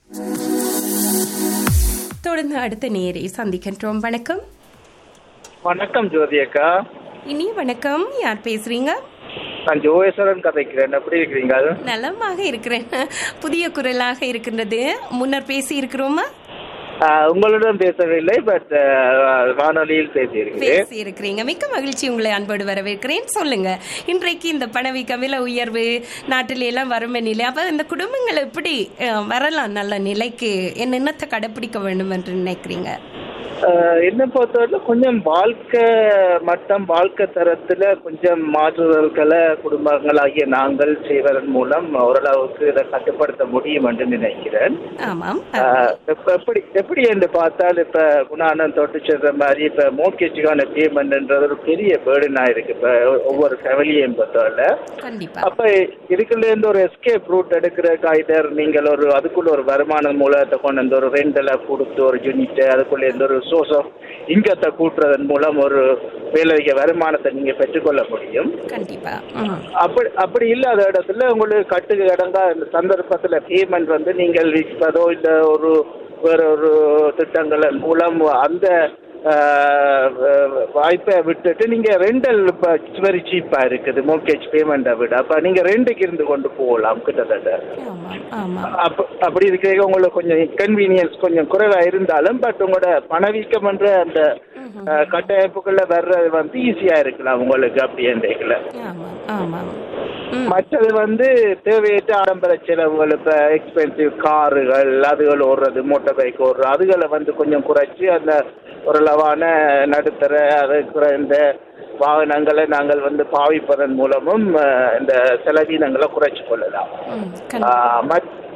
தொடர்ந்து அடுத்த நேரை சந்திக்கின்றோம் வணக்கம் வணக்கம் ஜோதி அக்கா இனி வணக்கம் யார் பேசுறீங்க நான் ஜோகேஸ்வரன் கதைக்கிறேன் எப்படி இருக்கிறீங்க நலமாக இருக்கிறேன் புதிய குரலாக இருக்கின்றது முன்னர் பேசி இருக்கிறோமா ஆஹ் உங்களுடன் பேசவில்லை பட் வானொலியில் பேசியிருக்கிறேன் பேசி இருக்கிறீங்க மிக்க மகிழ்ச்சி உங்களை அன்போடு வரவேற்கிறேன் சொல்லுங்க இன்றைக்கு இந்த பணவீக்க விலை உயர்வு நாட்டில எல்லாம் வறுமை நிலை அப்ப இந்த குடும்பங்கள் எப்படி அஹ், வரலாம் நல்ல நிலைக்கு என்னென்னத்தை கடைபிடிக்க வேண்டும் என்று நினைக்கிறீங்க ஆஹ் என்ன பொறுத்தவரை கொஞ்சம் வாழ்க்கை மட்டம் வாழ்க்கை தரத்துல கொஞ்சம் மாற்றுதல்களை குடும்பங்களாகிய நாங்கள் செய்வதன் மூலம் ஓரளவுக்கு இதை கட்டுப்படுத்த முடியும் என்று நினைக்கிறேன் ஆமாம் ஆஹ் இப்ப எப்படி எப்படி என்று பார்த்தால் இப்ப குணானந்த் தொட்டு சொல்ற மாதிரி இப்ப மோர்கேஜுக்கான பேமெண்ட்ன்றது ஒரு பெரிய பேர்டனா இருக்கு இப்ப ஒவ்வொரு ஃபேமிலியும் பொறுத்தவரை கண்டிப்பா அப்ப இதுக்குள்ள இருந்து ஒரு எஸ்கேப் ரூட் எடுக்கிற காய்டர் நீங்கள் ஒரு அதுக்குள்ள ஒரு வருமான மூலத்தை கொண்டு வந்து ஒரு ரெண்டல கொடுத்து ஒரு யூனிட் அதுக்குள்ள இருந்து ஒரு சோர்ஸ் ஆஃப் இன்கத்தை கூட்டுறதன் மூலம் ஒரு வேலைக்கு வருமானத்தை நீங்க பெற்றுக்கொள்ள முடியும் கண்டிப்பா ம். அப்படி அப்படி இல்லாத இடத்துல உங்களுக்கு கட்டுக்கு இடங்கா இந்த சந்தர்ப்பத்துல பேமெண்ட் வந்து நீங்கள் விற்பதோ இல்ல ஒரு வேற ஒரு திட்டங்கள் மூலம் அந்த ஆஹ், வாய்ப்பை விட்டுட்டு நீங்க ரெண்டல் இப்போ வெரி சீப்பா இருக்குது மோர்கேஜ் பேமெண்ட்டை விட அப்ப நீங்க ரெண்டுக்கு இருந்து கொண்டு போகலாம் கிட்டத்தட்ட ஆமாம் ஆமாம் அப்ப அப்படி இருக்கிற உங்களுக்கு கொஞ்சம் கன்வீனியன்ஸ் கொஞ்சம் குறைவா இருந்தாலும் பட் உங்களோட பணவீக்கம் என்ற அந்த ஆஹ், கட்டமைப்புக்குள்ள வர்றது வந்து ஈஸியா இருக்கலாம் உங்களுக்கு அப்படி என்றைக்குல ஆமாம் ஆமாம் ம். மற்றது வந்து தேவையற்ற ஆடம்பர செலவுகள் இப்ப எக்ஸ்பென்சிவ் காருகள் அதுகள் ஓடுறது மோட்டார் பைக் ஓடுறது அதுகளை வந்து கொஞ்சம் குறைச்சி அந்த ஓரளவான நடுத்தர அது குறைந்த வாகனங்களை நாங்கள் வந்து பாவிப்பதன் மூலமும் அஹ், இந்த செலவீனங்களை குறைச்சு கொள்ளலாம் ம். கண்டிப்பா ஆஹ், மற்-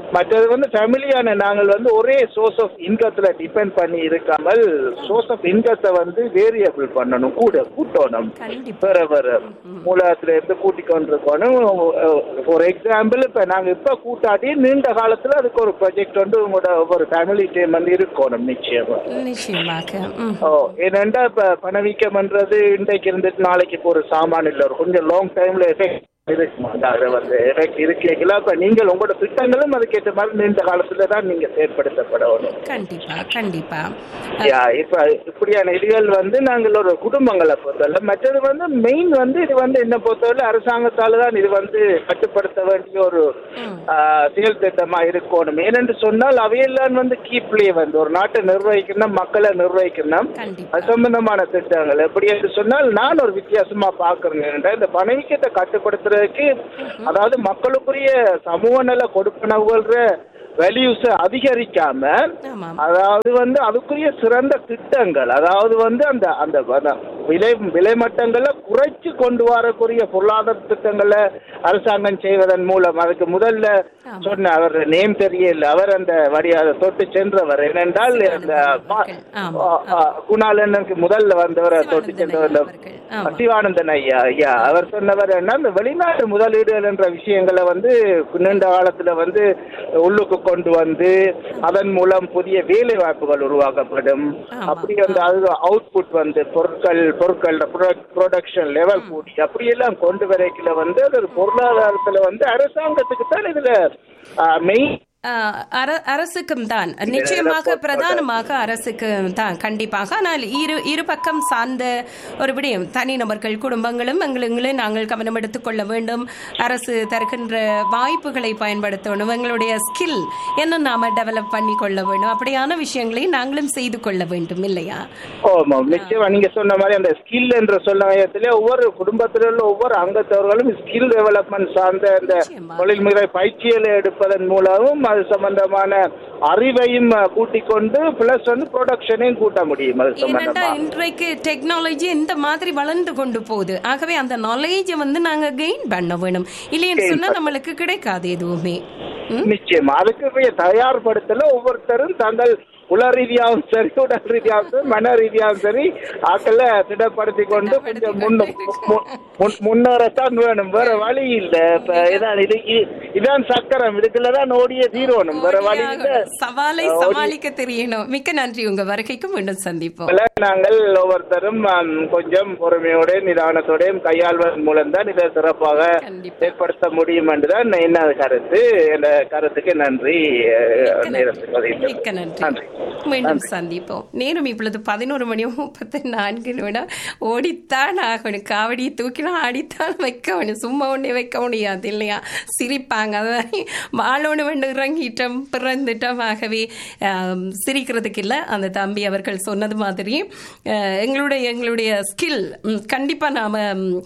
மற்றது வந்து ஃபேமிலியான நாங்கள் வந்து ஒரே சோர்ஸ் ஆஃப் இன்கத்தில் டிபெண்ட் பண்ணி இருக்காமல் சோர்ஸ் ஆஃப் இன்கத்தை வந்து வேரியபிள் பண்ணணும் கூட கூட்டணும் கண்டிப்பா. வேற வேற மூலத்துல இருந்து கூட்டி கொண்டிருக்கணும் ஃபார் எக்ஸாம்பிள் இப்ப நாங்க இப்ப கூட்டாட்டி நீண்ட காலத்துல அதுக்கு ஒரு ப்ராஜெக்ட் வந்து உங்களோட ஒரு ஃபேமிலி டைம் வந்து இருக்கணும் நிச்சயமா நிச்சயமாக ம். ஓ ஏனெண்டா இப்ப பணவீக்கம்ன்றது இன்றைக்கு இருந்துட்டு நாளைக்கு இப்போ ஒரு சாமான் இல்லை ஒரு கொஞ்சம் லாங் டைம்ல எஃபெக்ட் இருக்குமா அது வந்து எஃபெக்ட் இருக்கீங்களா இப்ப நீங்கள் உங்களோட திட்டங்களும் அதுக்கேற்ற மாதிரி நீண்ட காலத்துல தான் நீங்க செயற்படுத்தப்படணும் கண்டிப்பா கண்டிப்பா யா, இப்ப இப்படியான இதுகள் வந்து நாங்கள் ஒரு குடும்பங்களை பொறுத்தவரை மற்றது வந்து மெயின் வந்து இது வந்து என்ன பொறுத்தவரை அரசாங்கத்தால தான் இது வந்து கட்டுப்படுத்த வேண்டிய ஒரு ஆ, செயல் திட்டமா இருக்கணும் ஏனென்று சொன்னால் அவையெல்லாம் வந்து கீப்லேயே வந்து ஒரு நாட்டை நிர்வகிக்கணும் மக்களை நிர்வகிக்கணும் கண்டிப்பா. அது சம்பந்தமான திட்டங்கள் எப்படி என்று சொன்னால் நான் ஒரு வித்தியாசமா பாக்குறேன் ஏனென்றால் இந்த பணவீக்கத்தை கட்டுப்படுத்துறதுக்கு அதாவது மக்களுக்குரிய சமூக நல கொடுப்பனவுகள்ற வேல்யூஸை அதிகரிக்காம ஆமாம் அதாவது வந்து அதுக்குரிய சிறந்த திட்டங்கள் அதாவது வந்து அந்த அந்த அந்த விலை விலை மட்டங்களை குறைச்சு கொண்டு வரக்கூடிய பொருளாதார திட்டங்களை அரசாங்கம் செய்வதன் மூலம் அதுக்கு முதல்ல ஆமா. சொன்ன அவர் நேம் தெரியல அவர் அந்த வழி அதை தொட்டு சென்றவர் ஏனென்றால் அந்த மா- ஆமா, ஆ, ஆ, குணாளனுக்கு முதல்ல வந்தவர் தொட்டு சென்றவர் இந்த அவர்கள். ஆமா. சிவானந்தன் ஐயா ஐயா அவர் சொன்னவர் என்ன இந்த வெளிநாட்டு முதலீடுகள் என்ற விஷயங்களை வந்து நீண்ட காலத்துல வந்து உள்ளுக்கு கொண்டு வந்து அதன் மூலம் புதிய வேலை வாய்ப்புகள் உருவாக்கப்படும் ஆமா. அப்படி வந்து அது அவுட்புட் வந்து பொருட்கள் பொருட்கள் ப்ரொடக்ஷன் லெவல் கூடி அப்படியெல்லாம் கொண்டு வரைக்கல வந்து அது ஒரு பொருளாதாரத்துல வந்து அரசாங்கத்துக்கு தான் இதுல மெயின் ஆஹ் அர- அரசுக்கும் தான் நிச்சயமாக பிரதானமாக அரசுக்கு தான் கண்டிப்பாக ஆனால் இரு இரு பக்கம் சார்ந்த ஒரு விடயம் தனிநபர்கள் குடும்பங்களும் எங்களுங்களே நாங்கள் கவனம் எடுத்துக்கொள்ள வேண்டும் அரசு தருகின்ற வாய்ப்புகளை பயன்படுத்தணும் எங்களுடைய ஸ்கில் என்ன நாம டெவலப் பண்ணி கொள்ள வேண்டும் அப்படியான விஷயங்களை நாங்களும் செய்து கொள்ள வேண்டும் இல்லையா ஆமாம் நிச்சயமா நீங்க சொன்ன மாதிரி அந்த ஸ்கில் என்ற சொல்ல ஒவ்வொரு குடும்பத்தில் உள்ள ஒவ்வொரு அங்கத்தவர்களும் ஸ்கில் டெவலப்மெண்ட் சார்ந்த அந்த நிச்சயமா. தொழில்முறை பயிற்சிகளை எடுப்பதன் மூலமும் அது சம்பந்தமான அறிவையும் அஹ், கூட்டிக் கொண்டு பிளஸ் வந்து ப்ரொடக்ஷனையும் கூட்ட முடியும் அது ஏனென்றா சம்பந்தமா இன்றைக்கு டெக்னாலஜி இந்த மாதிரி வளர்ந்து கொண்டு போகுது ஆகவே அந்த நாலேஜை வந்து நாங்க கெயின் பண்ண வேணும் இல்லைன்னு Gain சொன்னா பண்ண- நம்மளுக்கு கிடைக்காது எதுவுமே ம்? நிச்சயமா அதுக்கு போய் தயார்படுத்தல ஒவ்வொருத்தரும் தங்கள் உள ரீதியாகவும் சரி உடல் ரீதியாகவும் சரி மன ரீதியாகவும் சரி ஆக்களை திடப்படுத்தி கொண்டு கொஞ்சம் முன்ன மு- முன்- முன்னேறத்தான் வேணும் வேற வழி இல்ல இப்ப இதான் இது இ- இதான் சக்கரம் இதுக்குள்ளதான் ஓடிய தீரணும் வேற வழி இல்ல சவாலை ஓடி- சமாளிக்க தெரியணும் மிக்க நன்றி உங்க வருகைக்கு மீண்டும் சந்திப்போம் இதுல நாங்கள் ஒவ்வொருத்தரும் ஆம், கொஞ்சம் பொறுமையோட நிதானத்தோடையும் கையாள்வதன் மூலம் தான் இதை சிறப்பாக கண்டிப்பா. ஏற்படுத்த முடியும் என்றுதான் என்ன கருத்து இந்த கருத்துக்கு நன்றி அஹ், நேரத்துக்கு ஒதுக்கியது. மிக்க நன்றி நன்றி மீண்டும் சந்திப்போம் நேரம் இப்பொழுது பதினோரு மணி முப்பத்தி நான்கு நிமிடம் ஓடித்தான் ஆகணும் காவடியை தூக்கினா ஆடித்தான் வைக்கணும் சும்மா ஒன்றே வைக்க முடியாது இல்லையா சிரிப்பாங்க அது வாழோடு வேண்டு இறங்கிட்டோம் பிறந்துட்டோம் ஆகவே ஆம், சிரிக்கிறதுக்கு இல்லை அந்த தம்பி அவர்கள் சொன்னது மாதிரி அஹ், எங்களுடைய எங்களுடைய ஸ்கில் கண்டிப்பாக நாம்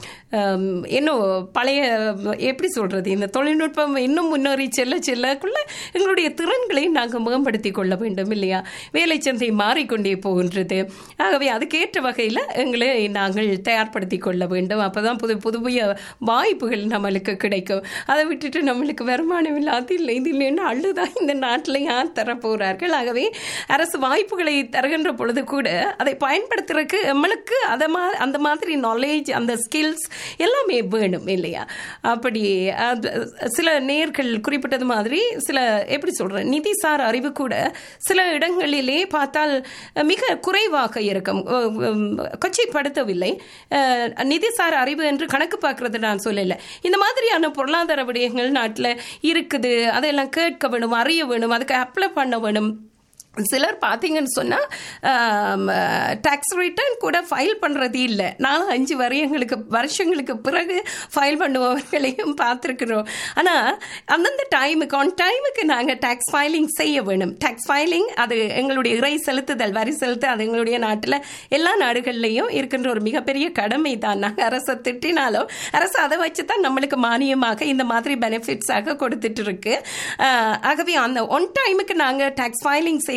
இன்னும் பழைய எப்படி சொல்றது இந்த தொழில்நுட்பம் இன்னும் முன்னேறி செல்ல செல்லக்குள்ள எங்களுடைய திறன்களை நாங்கள் மேம்படுத்தி கொள்ள வேண்டும் இல்லையா வேலை சந்தை மாறிக்கொண்டே போகின்றது ஆகவே அதுக்கேற்ற வகையில் எங்களை நாங்கள் தயார்படுத்தி கொள்ள வேண்டும் அப்பதான் புது புதுமைய வாய்ப்புகள் நம்மளுக்கு கிடைக்கும் அதை விட்டுட்டு நம்மளுக்கு வருமானம் இல்லாது இல்லை இது இல்லைன்னு அழுதான் இந்த நாட்டில் யார் தர போகிறார்கள் ஆகவே அரசு வாய்ப்புகளை தருகின்ற பொழுது கூட அதை பயன்படுத்துறதுக்கு நம்மளுக்கு அதை மா அந்த மாதிரி நாலேஜ் அந்த ஸ்கில்ஸ் எல்லாமே வேணும் இல்லையா அப்படி அது சில நேர்கள் குறிப்பிட்டது மாதிரி சில எப்படி சொல்றேன் நிதிசார் அறிவு கூட சில இடங்களிலே பார்த்தால் மிக குறைவாக இருக்கும் அஹ் உம் கொச்சைப்படுத்தவில்லை அஹ் நிதிசார் அறிவு என்று கணக்கு பார்க்கறது நான் சொல்லல இந்த மாதிரியான பொருளாதார விடயங்கள் நாட்டில் இருக்குது அதெல்லாம் கேட்க வேணும் அறிய வேணும் அதுக்கு அப்ளை பண்ண வேணும் சிலர் பார்த்தீங்கன்னு சொன்னால் டேக்ஸ் ரிட்டர்ன் கூட ஃபைல் பண்ணுறது இல்லை நாலு அஞ்சு வரியங்களுக்கு வருஷங்களுக்கு பிறகு ஃபைல் பண்ணுபவர்களையும் பார்த்துருக்குறோம் ஆனால் அந்தந்த டைமுக்கு ஆன் டைமுக்கு நாங்கள் டேக்ஸ் ஃபைலிங் செய்ய வேணும் டேக்ஸ் ஃபைலிங் அது எங்களுடைய இறை செலுத்துதல் வரி செலுத்த அது எங்களுடைய நாட்டில் எல்லா நாடுகள்லையும் இருக்கின்ற ஒரு மிகப்பெரிய கடமை தான் நாங்கள் அரசை திட்டினாலும் அரசு அதை வச்சு தான் நம்மளுக்கு மானியமாக இந்த மாதிரி பெனிஃபிட்ஸாக கொடுத்துட்டு இருக்கு ஆஹ் ஆகவே அந்த ஒன் டைமுக்கு நாங்கள் டேக்ஸ் ஃபைலிங் செய்கிற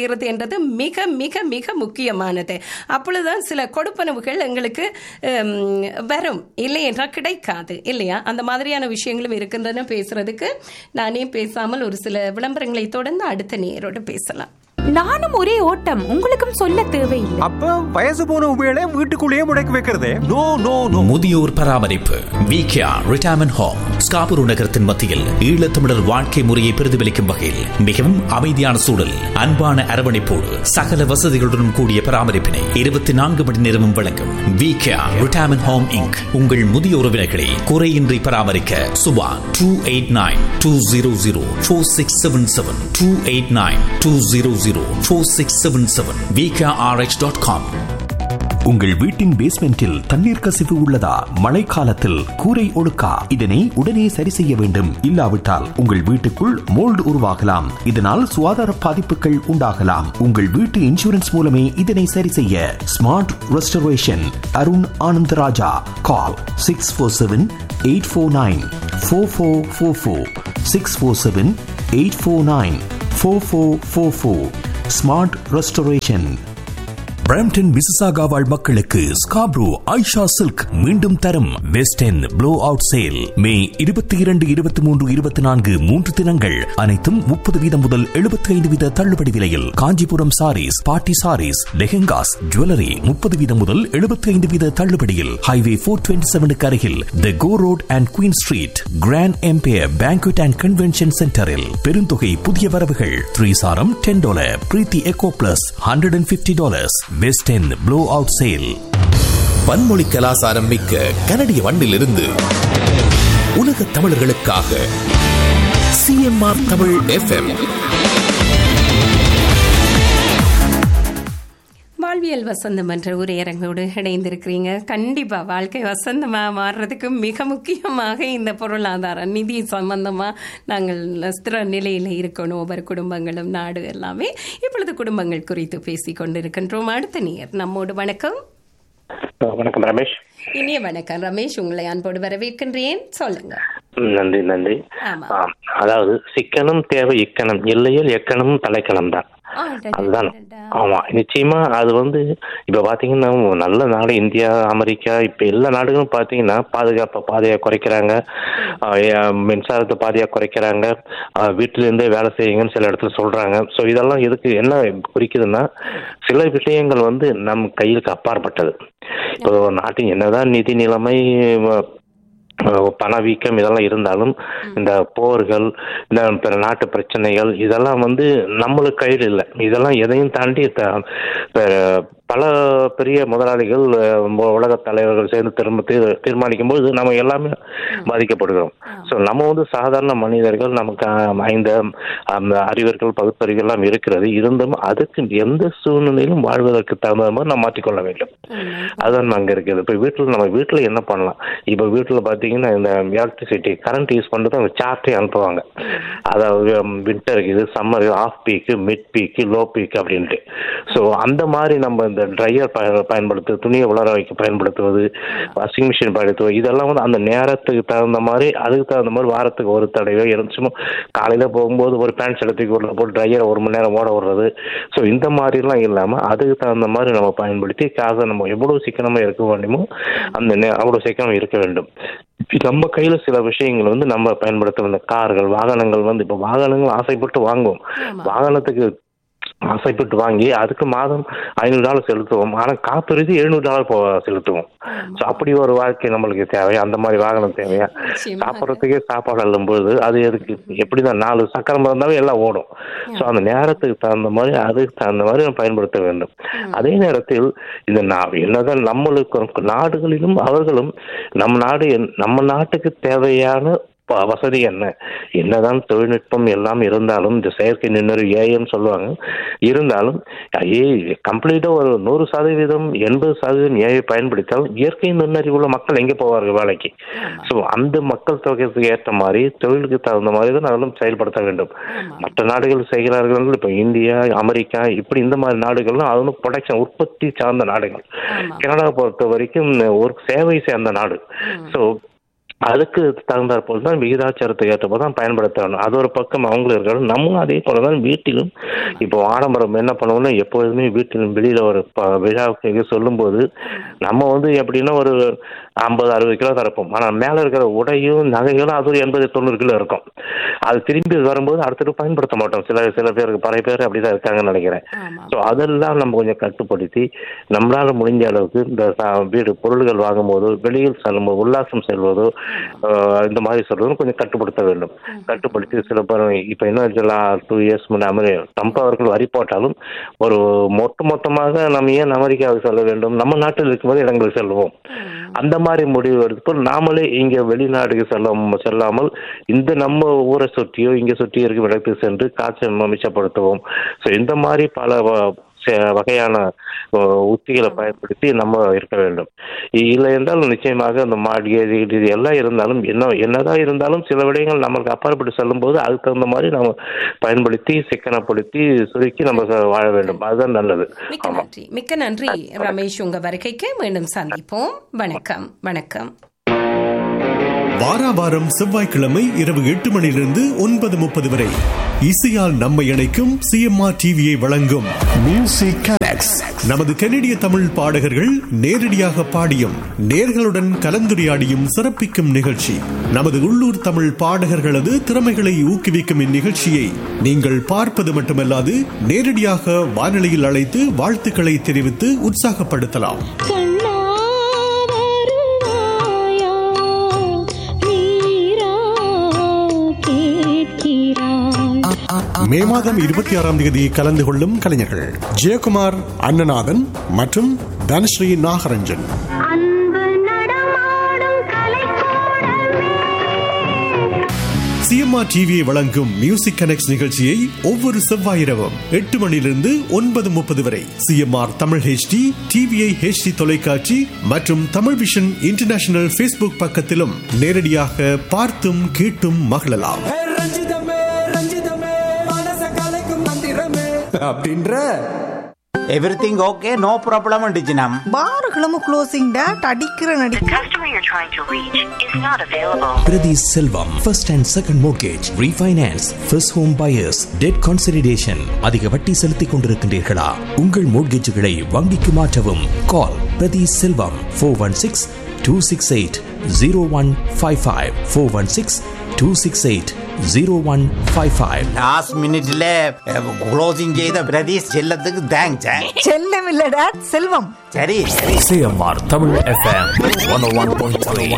செய்கிறது என்றது மிக மிக மிக முக்கியமானது அப்பொழுதுதான் சில கொடுப்பனவுகள் எங்களுக்கு ஹம், வரும் இல்லை என்றால் கிடைக்காது இல்லையா அந்த மாதிரியான விஷயங்களும் இருக்கின்றன பேசுறதுக்கு நானே பேசாமல் ஒரு சில விளம்பரங்களை தொடர்ந்து அடுத்த நேரோடு பேசலாம் நானும் ஒரே ஓட்டம் உங்களுக்கும் சொல்ல தேவையில்லை அப்ப வயசு போன உபயோக வீட்டுக்குள்ளேயே முடக்கி வைக்கிறதே நோ நோ நோ முதியோர் பராமரிப்பு விகேஆர் ரிட்டையர்மெண்ட் ஹோம் ஸ்காபுரு நகரத்தின் மத்தியில் ஈழத்தமிழர் வாழ்க்கை முறையை பிரதிபலிக்கும் வகையில் மிகவும் அமைதியான சூழல் அன்பான அரவணைப்போடு சகல வசதிகளுடன் கூடிய பராமரிப்பினை இருபத்தி நான்கு மணி நேரமும் வழங்கும் விகேஆர் ரிட்டையர்மெண்ட் ஹோம் இங்க் உங்கள் முதிய உறவினர்களை குறையின்றி பராமரிக்க Suba two eight nine two zero zero four six seven seven two eight nine two zero zero four six seven seven VKRX dot com உங்கள் வீட்டின் பேஸ்மெண்டில் தண்ணீர் கசிவு உள்ளதா மழைக்காலத்தில் கூரை ஒழுக்கா இதனை உடனே சரி செய்ய வேண்டும் இல்லாவிட்டால் உங்கள் வீட்டுக்குள் மோல்டு உருவாகலாம் இதனால் சுகாதார பாதிப்புகள் உண்டாகலாம் உங்கள் வீட்டு இன்சூரன்ஸ் மூலமே இதனை சரி செய்ய smart restoration Arun Anandaraja call six four seven eight four nine four four four four six four seven eight four nine four four four four smart restoration Brampton Mississauga வாழ் மக்களுக்கு ஸ்காப்ரோ ஐஷா சில்க் மீண்டும் தரும் வெஸ்ட் என் blowout sale May இருபத்தி இரண்டு இருபத்தி மூன்று இருபத்தி நான்கு மூன்று தினங்கள் அனைத்தும் முப்பது வீதம் முதல் எழுபத்தி ஐந்து வீத தள்ளுபடி விலையில் காஞ்சிபுரம் சாரீஸ் பாட்டி சாரீஸ் லெஹெங்காஸ் ஜுவல்லரி முப்பது வீதம் முதல் எழுபத்தி ஐந்து வீத தள்ளுபடியில் ஹைவே போர் டுவெண்ட்டி செவனுக்கு அருகில் the Gore road and Queen street grand empire banquet and convention சென்டரில் பெருந்தொகை புதிய வரவுகள் த்ரீ சாரம் ten dollar Preethi eco plus hundred and fifty dollars best and blowout sale பன்மொழி கலாசாரம் மிக்க கனடிய மண்ணிலிருந்து உலக தமிழர்களுக்காக சிஎம்ஆர் தமிழ் எஃப்எம் வாழ்வியல் வசந்தம் என்ற ஒரு இறங்கோடு இணைந்திருக்கிறீங்க கண்டிப்பா வாழ்க்கை வசந்தமா மாறுறதுக்கு மிக முக்கியமாக இந்த பொருளாதார நிதி சம்பந்தமா நாங்கள் ஸ்திர நிலையில இருக்கணும் ஒவ்வொரு குடும்பங்களும் நாடு எல்லாமே இப்பொழுது குடும்பங்கள் குறித்து பேசிக் கொண்டிருக்கின்றோம் அடுத்த நேர் நம்மோடு வணக்கம் வணக்கம் ரமேஷ் இனிய வணக்கம் ரமேஷ் உங்களை அன்போடு வரவேற்கின்றேன் சொல்லுங்க ம், நன்றி நன்றி ஆமா. ஆம், அதாவது சிக்கனம் தேவை இக்கணம் இல்லையில் எக்கணம் தலைக்கணம் தான் ஆ, டா, டா, அதுதான் டா, டா. ஆமா நிச்சயமா அது வந்து இப்ப பாத்தீங்கன்னா நல்ல நாடு இந்தியா அமெரிக்கா இப்ப எல்லா நாடுகளும் பாத்தீங்கன்னா பாதுகாப்பு பாதையா குறைக்கிறாங்க ஆ, ஏ, மின்சாரத்தை பாதையா குறைக்கிறாங்க ஆ, வீட்டுல இருந்தே வேலை செய்யுங்கன்னு சில இடத்துல சொல்றாங்க சோ இதெல்லாம் எதுக்கு என்ன குறிக்குதுன்னா சில விஷயங்கள் வந்து நம் கையிலுக்கு அப்பாற்பட்டது இப்போ நாட்டின் என்னதான் நிதி நிலைமை அஹ் பணவீக்கம் இதெல்லாம் இருந்தாலும் இந்த போர்கள் இந்த பிற நாட்டு பிரச்சனைகள் இதெல்லாம் வந்து நம்மளுக்கு கையில் இல்லை இதெல்லாம் எதையும் தாண்டி த- அஹ் பல பெரிய முதலாளிகள் அஹ் உ- உலக தலைவர்கள் சேர்ந்து திரும்ப தீர்- தீர்மானிக்கும் போது நம்ம எல்லாமே பாதிக்கப்படுகிறோம் ஸோ நம்ம வந்து சாதாரண மனிதர்கள் நமக்கு அஹ், ஐந்து அந்த அறிவர்கள் பகுத்தறிவு எல்லாம் இருக்கிறது இருந்தும் அதுக்கு எந்த சூழ்நிலையிலும் வாழ்வதற்கு தகுந்த மாதிரி நம்ம மாற்றிக்கொள்ள வேண்டும் அதுதான் அங்கே இருக்குது இப்போ வீட்டில் நம்ம வீட்டில் என்ன பண்ணலாம் இப்போ வீட்டில் பார்த்தீங்கன்னா இந்த எலக்ட்ரிசிட்டி கரண்ட் யூஸ் பண்ணுறது அவங்க சார்ட்டே அனுப்புவாங்க அதாவது வின்டருக்கு இது summer off peak mid peak low peak அப்படின்ட்டு ஸோ அந்த மாதிரி நம்ம இந்த ட்ரையர் பயன்படுத்து துணியை உலர வைக்க பயன்படுத்துவது வாஷிங் மிஷின் பயன்படுத்துவது இதெல்லாம் வந்து அந்த நேரத்துக்கு தகுந்த மாதிரி அதுக்கு தகுந்த மாதிரி வாரத்துக்கு ஒரு தடவையோ இருந்துச்சுமோ காலையில் போகும்போது ஒரு பேண்ட் ஷர்ட்டுக்கு உள்ள போட்டு ட்ரையர் ஒரு மணி நேரம் ஓட விடுறது ஸோ இந்த மாதிரிலாம் இல்லாமல் அதுக்கு தகுந்த மாதிரி நம்ம பயன்படுத்தி காசை நம்ம எவ்வளோ சிக்கனமாக இருக்க வேண்டுமோ அந்த நே- அவ்வளோ சிக்கனம் இருக்க வேண்டும் இப்ப நம்ம கையில் சில விஷயங்கள் வந்து நம்ம பயன்படுத்தும் இந்த கார்கள் வாகனங்கள் வந்து இப்போ வாகனங்கள் ஆசைப்பட்டு வாங்குவோம் வாகனத்துக்கு ஆசைப்பட்டு வாங்கி அதுக்கு மாதம் ஐநூறு டாலர் செலுத்துவோம் ஆனால் காப்புறுதி எழுநூறு டாலர் போ செலுத்துவோம் ஸோ அப்படி ஒரு வாழ்க்கை நம்மளுக்கு தேவையா அந்த மாதிரி வாகனம் தேவையா நிச்சயமாக. சாப்பிட்றதுக்கே சாப்பாடு அள்ளும்போது அது எதுக்கு எப்படிதான் நாலு சக்கரம் இருந்தாலும் எல்லாம் ஓடும் ஸோ அந்த நேரத்துக்கு தகுந்த மாதிரி அதுக்கு தகுந்த மாதிரி நம்ம பயன்படுத்த வேண்டும் அதே நேரத்தில் இந்த நா- என்னதான் நம்மளுக்கு நாடுகளிலும் அவர்களும் நம் நாடு என்- நம்ம நாட்டுக்கு தேவையான ப- வசதி என்ன என்னதான் தொழில்நுட்பம் எல்லாம் இருந்தாலும் இந்த செயற்கை நுண்ணறிவு ஏஐன்னு சொல்லுவாங்க இருந்தாலும் ஏ கம்ப்ளீட்டா ஒரு நூறு சதவீதம் எண்பது சதவீதம் ஏஐ பயன்படுத்தால் இயற்கை நுண்ணறிவுள்ள மக்கள் எங்கே போவார்கள் வேலைக்கு ஸோ அந்த மக்கள் தொகைக்கு ஏற்ற மாதிரி தொழிலுக்கு தகுந்த மாதிரி தான் அதிலும் செயல்படுத்த வேண்டும் மற்ற நாடுகள் செய்கிறார்கள் இப்போ இந்தியா அமெரிக்கா இப்படி இந்த மாதிரி நாடுகள்லாம் அது வந்து ப்ரொடக்ஷன் உற்பத்தி சார்ந்த நாடுகள் கனடா பொறுத்த வரைக்கும் ஒரு சேவை சேர்ந்த நாடு ஸோ அதுக்கு தகுந்தாற் போல் தான் விகிதாச்சாரத்தை ஏற்ற போது தான் பயன்படுத்த வேணும் அது ஒரு பக்கம் அவங்களும் இருக்கணும் நம்மளும் அதே போல தான் வீட்டிலும் இப்போ ஆடம்பரம் என்ன பண்ணுவோம்னா எப்பொழுதுமே வீட்டிலும் வெளியில ஒரு ப- விழாவுக்கு எங்கேயும் சொல்லும்போது நம்ம வந்து எப்படின்னா ஒரு ஐம்பது அறுபது கிலோ தரப்போம் ஆனால் மேலே இருக்கிற உடையும் நகைகளும் அது ஒரு எண்பது தொண்ணூறு கிலோ இருக்கும் அது திரும்பி வரும்போது அடுத்தது பயன்படுத்த மாட்டோம் சில சில பேருக்கு பல பேர் அப்படிதான் இருக்காங்கன்னு நினைக்கிறேன் ஸோ அதெல்லாம் நம்ம கொஞ்சம் கட்டுப்படுத்தி நம்மளால முடிஞ்ச அளவுக்கு இந்த ச- வீடு பொருள்கள் வாங்கும்போதோ வெளியில் செல்லும்போது உல்லாசம் செல்வதோ ஆஹ் இந்த மாதிரி சொல்றதும் கொஞ்சம் கட்டுப்படுத்த வேண்டும் கட்டுப்படுத்தி சில பேர் இப்போ என்ன டூ இயர்ஸ் முன்னாடி ட்ரம்ப் அவர்கள் வரி போட்டாலும் ஒரு மொத்த மொத்தமாக நம்ம ஏன் அமெரிக்காவுக்கு செல்ல வேண்டும் நம்ம நாட்டில் இருக்கும்போது இடங்களுக்கு செல்வோம் அந்த மாதிரி முடிவு எடுத்து நாமளே இங்க வெளிநாடுக்கு செல்ல செல்லாமல் இந்த நம்ம ஊரை சுற்றியோ இங்க சுற்றி இருக்கும் இடத்துக்கு சென்று காற்றை மிச்சப்படுத்துவோம் ஸோ இந்த மாதிரி பல வ- ச- வகையான அஹ், உத்திகளை பயன்படுத்தி நம்ம இருக்க வேண்டும் இ- இல்லை என்றால் நிச்சயமாக அந்த மாட்கேஜ் இது எல்லாம் இருந்தாலும் என்ன என்னதான் இருந்தாலும் சில விடயங்கள் நம்மளுக்கு அப்பாற்பட்டு செல்லும்போது அதுக்கு தகுந்த மாதிரி நம்ம பயன்படுத்தி சிக்கனப்படுத்தி சுருக்கி நம்ம ச- வாழ வேண்டும் அதுதான் நல்லது மிக்க நன்றி மிக்க நன்றி ரமேஷ் உங்க வருகைக்கு மீண்டும் சந்திப்போம் வணக்கம் வணக்கம் வாரா வாரம் செவ்வாய்க்கிழமை இரவு எட்டு மணியிலிருந்து ஒன்பது முப்பது வரை இசையால் நம்மை இணைக்கும் சிஎம்ஆர் டிவியை வழங்கும் மியூசிக் கனெக்ட்ஸ் நமது கனடிய தமிழ் பாடகர்கள் நேரடியாக பாடியும் நேர்களுடன் கலந்துரையாடியும் சிறப்பிக்கும் நிகழ்ச்சி நமது உள்ளூர் தமிழ் பாடகர்களது திறமைகளை ஊக்குவிக்கும் இந்நிகழ்ச்சியை நீங்கள் பார்ப்பது மட்டுமல்லாது நேரடியாக வானொலியில் அழைத்து வாழ்த்துக்களை தெரிவித்து உற்சாகப்படுத்தலாம் மே மாதம் இருபத்தி ஆறாம் தேதி கலந்து கொள்ளும் கலைஞர்கள் ஜெயக்குமார் அண்ணநாதன் மற்றும் தனஸ்ரீ நாகரஞ்சன் சிஎம்ஆர் டிவியை வழங்கும் மியூசிக் கனெக்ட் நிகழ்ச்சியை ஒவ்வொரு செவ்வாய் இரவும் எட்டு மணியிலிருந்து ஒன்பது முப்பது வரை CMR Tamil HD TVI HD தொலைக்காட்சி மற்றும் தமிழ் விஷன் இன்டர்நேஷனல் ஃபேஸ்புக் பக்கத்திலும் நேரடியாக பார்த்தும் கேட்டும் மகிழலாம் அப்படின்ற எவ்ரிதிங் ஓகே நோ ப்ராப்ளம் டிஜினம் பாருகளும் க்ளோசிங் டேட் அடிக்கிற நடி Priti Selvam, first and second mortgage, refinance, first home buyers, debt consolidation. அதிக வட்டி செலுத்திக் கொண்டிருக்கின்றீர்களா உங்கள் மோட்கேஜுகளை வங்கிக்கு மாற்றவும் கால் பிரதி Selvam four one six two six eight zero one five five four one six two six eight zero one five five last மினிட்ல closing செய்த பிரதீஷ் செல்லத்துக்கு தேங்க்ஸ் செல்லம் இல்ல டேட் செல்வம் சரி CMR Tamil FM one one point three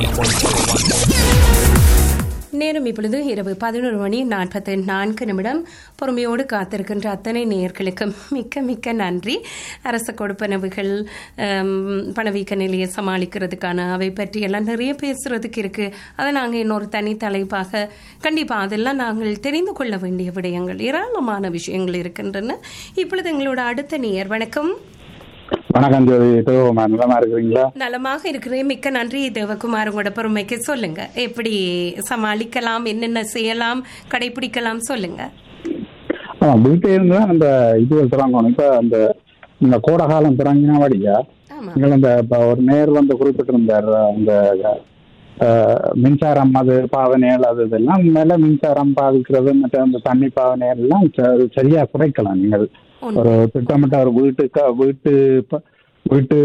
நேரம் இப்பொழுது இரவு பதினோரு மணி நாற்பத்தி நான்கு நிமிடம் பொறுமையோடு காத்திருக்கின்ற அத்தனை நேயர்களுக்கு மிக்க மிக்க நன்றி அரச கொடுப்பனவுகள் ஆம், பணவீக்க நிலையை சமாளிக்கிறதுக்கான அவை பற்றி எல்லாம் நிறைய பேசுறதுக்கு இருக்கு அதை நாங்கள் இன்னொரு தனி தலைப்பாக கண்டிப்பாக அதெல்லாம் நாங்கள் தெரிந்து கொள்ள வேண்டிய விடயங்கள் ஏராளமான விஷயங்கள் இருக்கின்றன இப்பொழுது எங்களோட அடுத்த நேயர் வணக்கம் வணக்கம் ஜோதி தேவமா நலமா இருக்கிறீங்களா நலமாக இருக்கிறேன் மிக்க நன்றி தேவகுமார் உங்களோட பொறுமைக்கு சொல்லுங்க எப்படி சமாளிக்கலாம் என்னென்ன செய்யலாம் கடைபிடிக்கலாம் சொல்லுங்க ஆமா வீட்டை இருந்தா அந்த இதுகள் தொடங்கணும் இப்ப அந்த இந்த கோடை காலம் தொடங்கினா வழியா நீங்கள் இந்த இப்ப ஒரு நேர் வந்து குறிப்பிட்டிருந்தார் அந்த அஹ், மின்சாரம் அது பாவனைகள் அது இதெல்லாம் மேல மின்சாரம் பாதிக்கிறது மற்ற அந்த தண்ணி பாவனைகள் எல்லாம் ச- சரியா குறைக்கலாம் நீங்கள் ஒரு திட்டமிட்ட ஒரு வீட்டுக்கு வீட்டு ப- வீட்டு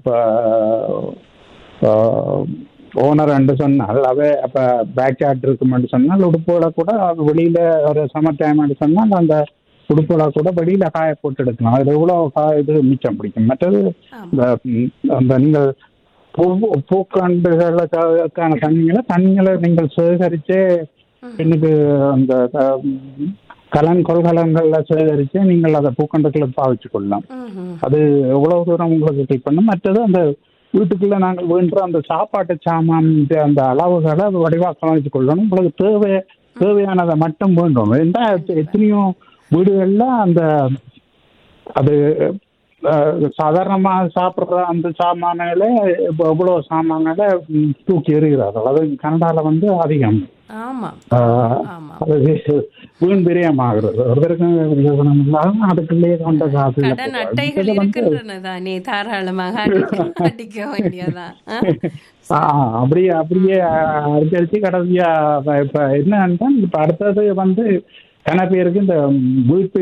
ஓனர் என்று சொன்னால் அவ அப்ப பேக் யார்ட் இருக்குமென்று சொன்னால் உடுப்புகளை கூட வெளியில ஒரு சம்மர் டைம் என்று சொன்னால் அந்த உடுப்புகளை கூட வெளியில காய போட்டு எடுக்கலாம் அது எவ்வளவு காய இது மிச்சம் பிடிக்கும் மற்றது இந்த ம், அந்த நீங்கள் பூ பூக்காண்டுகளுக்கான தண்ணிகளை தண்ணிகளை நீங்கள் சேகரிச்சே எனக்கு அந்த க- ம், கலன் கொள்கலன்கள்ல சேகரிச்சு நீங்கள் அதை பூக்கண்டுகளை பாவிச்சு கொள்ளலாம் அது எவ்வளவு தூரம் உங்களுக்கு கிளிக் பண்ணும் மற்றது அந்த வீட்டுக்குள்ள நாங்கள் வேண்டுற அந்த சாப்பாட்டு சாமான் இந்த அந்த அளவுகளை அது வடிவாக வச்சு கொள்ளணும் உங்களுக்கு தேவை தேவையானதை மட்டும் வேண்டும் ஏன்னா எத்த- எத்தனையோ வீடுகள்ல அந்த அது அஹ், சாதாரணமா சாப்பிடுற அந்த சாமான்களை இப்போ எவ்வளோ சாமான்களை ம், தூக்கி எறிகிறார்கள் அது கனடால வந்து அதிகம் ஆமா ஆஹ் அது வீண் விரயமாகிறது ஒருத்தருக்கும் பிரயோஜனம் இல்லாம அதுக்குள்ளேயே கொண்ட காசு இழப்பு. கடன் அட்டைகள் இது வந்து இருக்கின்றன தானே தாராளமாக அடிக்க அடிக்க வேண்டியதான் ஆ? ஆ, அப்படியே அப்படியே அடிச்சடிச்சு கடைசியா இப்ப- இப்ப என்னன்னா இப்ப அடுத்தது வந்து கன பேருக்கு இந்த வீட்டு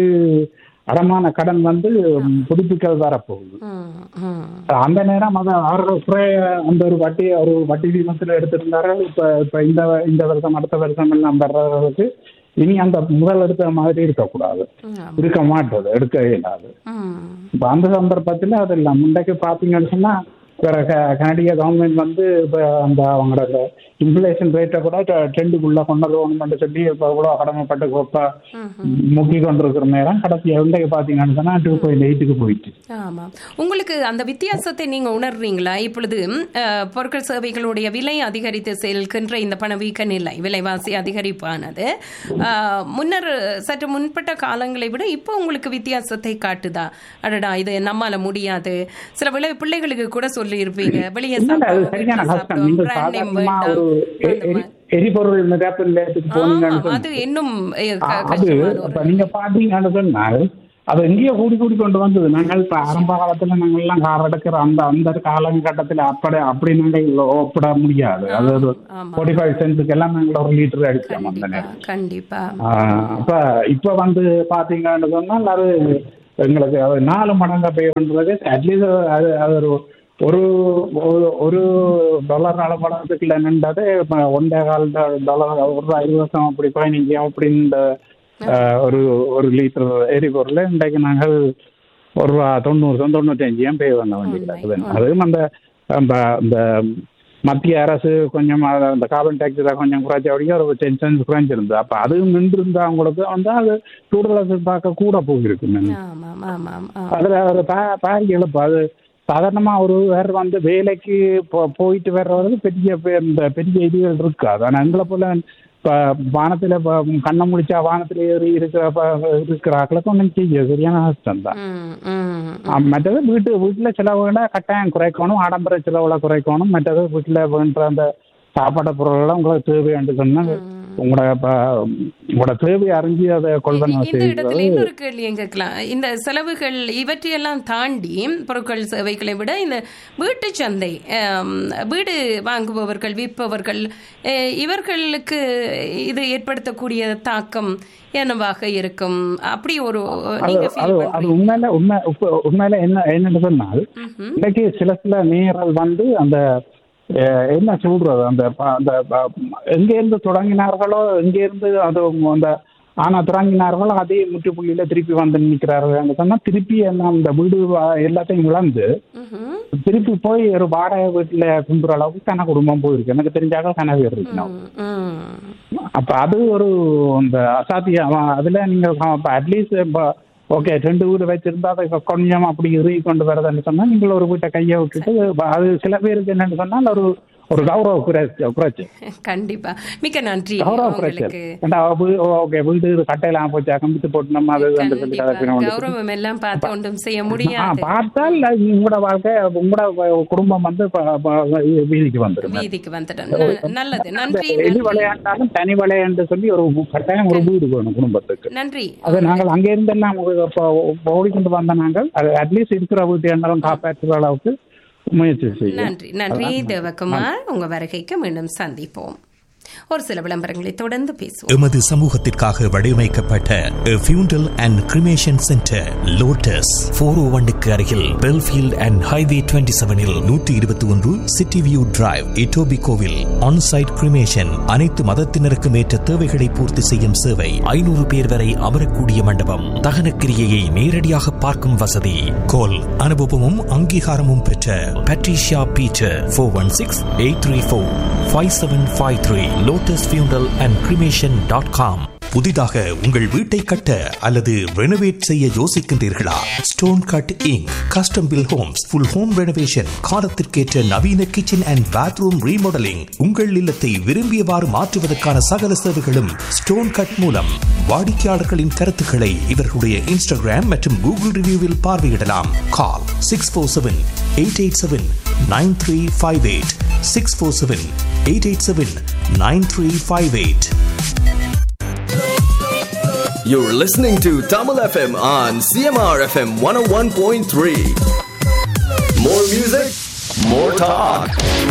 அடமான கடன் வந்து புதுப்பிக்கல் வரப்போகுது ம், ம். அந்த நேரம் அதை அவர்கள் குறைய அந்த ஒரு வட்டி ஒரு வட்டி வீதத்தில் எடுத்திருந்தார்கள் இப்ப இப்ப இந்த இந்த வருஷம் அடுத்த வருஷம் எல்லாம் வர்றதுக்கு இனி அந்த முதல் எடுத்த மாதிரி இருக்கக்கூடாது இருக்க மாட்டது எடுக்க இயலாது ம். இப்ப அந்த சந்தர்ப்பத்தில் அது இல்லை முண்டைக்கு பார்த்தீங்கன்னு சொன்னா வேற க- கனடிய கவர்மெண்ட் வந்து இப்போ அந்த அவங்களோட இன்ஃபிளேஷன் ரேட்டை கூட ட்ரெண்டுக்குள்ள கொண்டு வரணும்னு சொல்லி இப்போ இவ்வளோ கடமைப்பட்டு கோப்பா முக்கி கொண்டிருக்கிற நேரம் கடைசி இன்றைக்கு பார்த்தீங்கன்னு சொன்னா டூ பாயிண்ட் எயிட்டுக்கு போயிட்டு ஆமா உங்களுக்கு அந்த வித்தியாசத்தை நீங்க உணர்றீங்களா இப்பொழுது ம், அஹ், பொருட்கள் சேவைகளுடைய விலை அதிகரித்து செல்கின்ற இந்த பணவீக்க நிலை விலைவாசி அதிகரிப்பானது அஹ், முன்னர் சற்று முன்பட்ட காலங்களை விட இப்போ உங்களுக்கு வித்தியாசத்தை காட்டுதா அடடா இது நம்மால முடியாது சில விலை பிள்ளைகளுக்கு கூட சொல்லி இருப்பீங்க வெளியே இல்ல, அது சாப்பிடுவோம், சரியான வீட்டுல கஷ்டம் சாப்பிடுவோம், நீங்க brand name சாதாரணமா வேண்டாம். ஒரு எ- எரி- எரிபொருள் நிரப்பு நிலையத்துக்கு போனீங்கன்னு ஆமா, அது சொன்னா- இன்னும் அஹ், ஆ, க- அது கஷ்டமான ஒரு இப்ப நீங்க பாத்தீங்கன்னு சொன்னால் அது எங்கேயோ கூடி கூடி கொண்டு வந்தது நாங்கள் இப்ப ஆரம்ப காலத்துல நாங்கள் எல்லாம் கார் எடுக்கிற அந்த அந்த காலகட்டத்துல அப்படி அப்படி நாங்கள் ஒப்பிட முடியாது அது ஒரு ஃபோர்ட்டி ஃபைவ் சென்ட்டுக்கு எல்லாம் நாங்கள் ஒரு லிட்டர் அடிச்சோம் அந்த நேரம் கண்டிப்பா ஆஹ் அப்ப இப்ப வந்து பாத்தீங்கன்னு சொன்னால் அது எங்களுக்கு அது நாலு மடங்கா பே பண்றது அட்லீஸ்ட் அது அது ஒரு ஒரு ஒரு- ஒரு டாலர் அளப்படத்துக்குள்ள நின்றது இப்ப ஒன்றே கால் டாலர் ஒரு ஐந்து வருஷம் அப்படி பதினஞ்சு அப்படின்ற ஆஹ், ஒரு ஒரு லிட்டர் எரிபொருள் இன்றைக்கு நாங்கள் ஒரு ரூபா தொண்ணூறு தொண்ணூத்தஞ்சு பே பண்ண வேண்டியது அதுவும் அந்த அந்த அந்த மத்திய அரசு கொஞ்சம் அத- அந்த கார்பன் டேக்ஸ் கொஞ்சம் குறைச்சபடியே ஒரு டென் சென்ஸ் குறைஞ்சிருந்தது அப்ப அதுவும் நின்றிருந்தா அவங்களுக்கு வந்து அது டூரில் பார்க்க கூட போயிருக்கு ஆமாம் ஆமாம் ஆ. அதுல ஒரு பா- பாரி எழுப்பு அது சாதாரணமா ஒரு வேற வந்து வேலைக்கு போ- போயிட்டு வர்றவருக்கு பெரிய பே- இந்த பெரிய இதுகள் இருக்காது ஆனா எங்களை போல இப்ப வானத்துல இப்ப கண்ணை முடிச்சா வானத்துல ஏறி இருக்கிற ப- இருக்கிற ஆக்களுக்கு ஒன்றும் செய்ய சரியான கஷ்டம் தான் ம், ம். ஆ, மற்றது வீட்டு வீட்டுல செலவுகளை கட்டாயம் குறைக்கணும் ஆடம்பர செலவுகளை குறைக்கணும் மற்றது வீட்டுல வேண்ட அந்த சாப்பாடு பொருள்லாம் உங்களுக்கு தேவையாண்டு சொன்னா உங்களோட ப- உங்களோட தேவை அறிஞ்சு அதை கொள்வனம் இந்த இடத்துல செய்வது இன்னொரு கேள்வி கேட்கலாம் இந்த செலவுகள் இவற்றையெல்லாம் தாண்டி பொருட்கள் சேவைகளை விட இந்த வீட்டு சந்தை ஆம், வீடு வாங்குபவர்கள் விற்பவர்கள் அஹ், இவர்களுக்கு இது ஏற்படுத்தக்கூடிய தாக்கம் என்னவாக இருக்கும் அப்படி ஒரு அது நீங்க அது feel அது உண்மையில உண்மை உப்ப- உண்மையில என்ன என்னன்னு சொன்னால் இன்னைக்கு சில சில நேரல் வந்து அந்த அஹ், என்ன சொல்றது அந்த ப- அந்த ப- எங்க இருந்து தொடங்கினார்களோ எங்க இருந்து அது அந்த ஆனா தொடங்கினார்களோ அதே முற்றுப்புள்ளியில திருப்பி வந்து நிற்கிறார்கள் சொன்னா திருப்பி என்ன அந்த வீடு வா- எல்லாத்தையும் இழந்து திருப்பி போய் ஒரு வாடகை வீட்டுல கும்புற அளவுக்கு கன குடும்பம் போயிருக்கு எனக்கு தெரிஞ்சாக கன பேர் இருக்கு அப்ப அது ஒரு அந்த அசாத்தியம் அதுல நீங்க அட்லீஸ்ட் ஓகே ரெண்டு வீடு வச்சிருந்தா அதை கொஞ்சம் அப்படி இறுகி கொண்டு வரதுன்னு சொன்னா நீங்கள் ஒரு வீட்டை கையை விட்டுட்டு அது சில பேருக்கு என்னன்னு சொன்னால் ஒரு ஒரு கௌரவ குறைச்சு குறைச்சு கண்டிப்பா மிக்க நன்றி கௌரவ உங்களுக்கு குறைச்சல் ஏண்டா ஓகே வீடு இது கட்டையெல்லாம் போச்சு கம்பித்து போட்டு நம்ம அது வந்து சொல்லி கதைக்கணும் கௌரவம் எல்லாம் பார்த்து ஒன்றும் செய்ய ஆ, முடியாது பார்த்தால் உங்களோட வாழ்க்கை உங்களோட குடும்பம் வந்து ப- ப- வீதிக்கு வந்துடும் வீதிக்கு வந்துட்டோம் ந- நல்லது நன்றி எது நன்றி. விளையாண்டாலும் தனி விளையாண்டு சொல்லி ஒரு கட்டாயம் ஒரு வீடு வேணும் குடும்பத்துக்கு நன்றி அது நாங்கள் அங்க இருந்தெல்லாம் ஓடிக்கொண்டு வந்த நாங்கள் அது அட்லீஸ்ட் இருக்கிற வீட்டு எண்ணாலும் காப்பாற்றுற அளவுக்கு முயற்சி செய்யும் நன்றி நன்றி தேவகுமார் உங்க வருகைக்கு மீண்டும் சந்திப்போம் ஒரு சில விளம்பரங்களை தொடர்ந்து பேசுவோம் எமது சமூகத்திற்காக வடிவமைக்கப்பட்ட funeral and cremation centre lotus four O ஒன்னுக்கு அருகில் பெல்ஃபீல்ட் அண்ட் ஹைவே டுவெண்ட்டி செவனில் நூற்றி இருபத்தி ஒன்று சிட்டி வியூ டிரைவ் இட்டோபி கோவில் ஆன்சைட் கிரிமேஷன் அனைத்து மதத்தினருக்கும் ஏற்ற தேவைகளை பூர்த்தி செய்யும் சேவை ஐநூறு பேர் வரை அமரக்கூடிய மண்டபம் தகன கிரியையை நேரடியாக பார்க்கும் வசதி கோல் அனுபவமும் அங்கீகாரமும் பெற்ற Patricia Peter four one six eight three four five seven five three lotus funeral and cremation dot com புதிதாக உங்கள் வீட்டை கட்ட அல்லது ரெனோவேட் செய்ய யோசிக்கின்றீர்களா stone cut inc custom built homes full home renovation காலத்திற்கேற்ற நவீன கிச்சன் அண்ட் பாத்ரூம் ரீமாடலிங் உங்கள் இல்லத்தை விரும்பியவாறு மாற்றுவதற்கான சகல சேவைகளும் ஸ்டோன் கட் மூலம் வாடிக்கையாளர்களின் கருத்துக்களை இவர்களுடைய இன்ஸ்டாகிராம் மற்றும் கூகுள் ரிவ்யூவில் பார்வையிடலாம் call six four seven eight eight seven nine three five eight six four seven eight eight seven nine three five eight You're listening to Tamil FM on CMR FM 101.3. More music, more talk.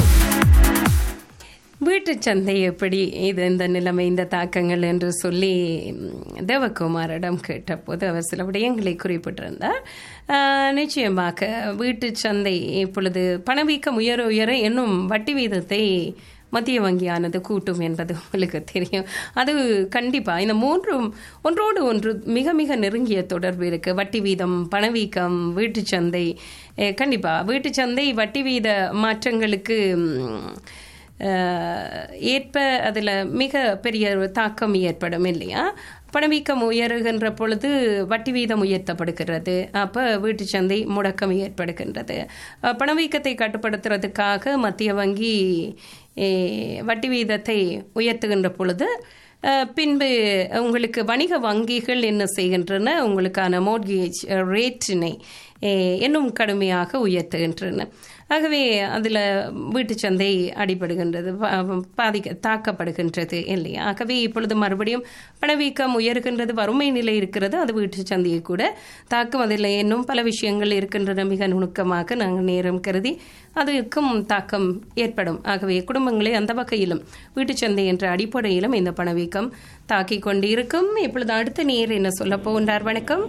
வீட்டு சந்தை எப்படி இது இந்த நிலைமை இந்த தாக்கங்கள் என்று சொல்லி ம், தேவகுமாரிடம் கேட்டபோது அவர் சில விடயங்களை குறிப்பிட்டிருந்தார் ஆஹ், நிச்சயமாக வீட்டு சந்தை இப்பொழுது பணவீக்கம் உயர உயர இன்னும் வட்டி வீதத்தை மத்திய வங்கியானது கூட்டும் என்பது உங்களுக்கு தெரியும் அது கண்டிப்பாக இந்த மூன்றும் ஒன்றோடு ஒன்று மிக மிக நெருங்கிய தொடர்பு இருக்குது வட்டி வீதம் பணவீக்கம் வீட்டு சந்தை கண்டிப்பாக வீட்டு சந்தை வட்டி வீத மாற்றங்களுக்கு ம், அஹ், ஏற்ப அதில் மிக பெரிய ஒரு தாக்கம் ஏற்படும் இல்லையா பணவீக்கம் உயருகின்ற பொழுது வட்டி வீதம் உயர்த்தப்படுகிறது அப்போ வீட்டு சந்தை முடக்கம் ஏற்படுகின்றது அஹ், பணவீக்கத்தை கட்டுப்படுத்துறதுக்காக மத்திய வங்கி eh, வட்டி வீதத்தை உயர்த்துகின்ற பொழுது அஹ், பின்பு உங்களுக்கு வணிக வங்கிகள் என்ன செய்கின்றன உங்களுக்கான மோட்கேஜ் ரேட்டினை eh, இன்னும் கடுமையாக உயர்த்துகின்றன ஆகவே அதில் வீட்டு சந்தை அடிபடுகின்றது பா- பாதிக்க தாக்கப்படுகின்றது இல்லையா ஆகவே இப்பொழுது மறுபடியும் பணவீக்கம் உயர்கின்றது வறுமை நிலை இருக்கிறது அது வீட்டு சந்தையை கூட தாக்கும் அதில் இன்னும் பல விஷயங்கள் இருக்கின்றன மிக நுணுக்கமாக நாங்கள் நேரம் கருதி அதுக்கும் தாக்கம் ஏற்படும் ஆகவே குடும்பங்களை அந்த வகையிலும் வீட்டு சந்தை என்ற அடிப்படையிலும் இந்த பணவீக்கம் தாக்கிக் கொண்டு இருக்கும் இப்பொழுது அடுத்த நேர் என்ன சொல்ல போகின்றார் வணக்கம்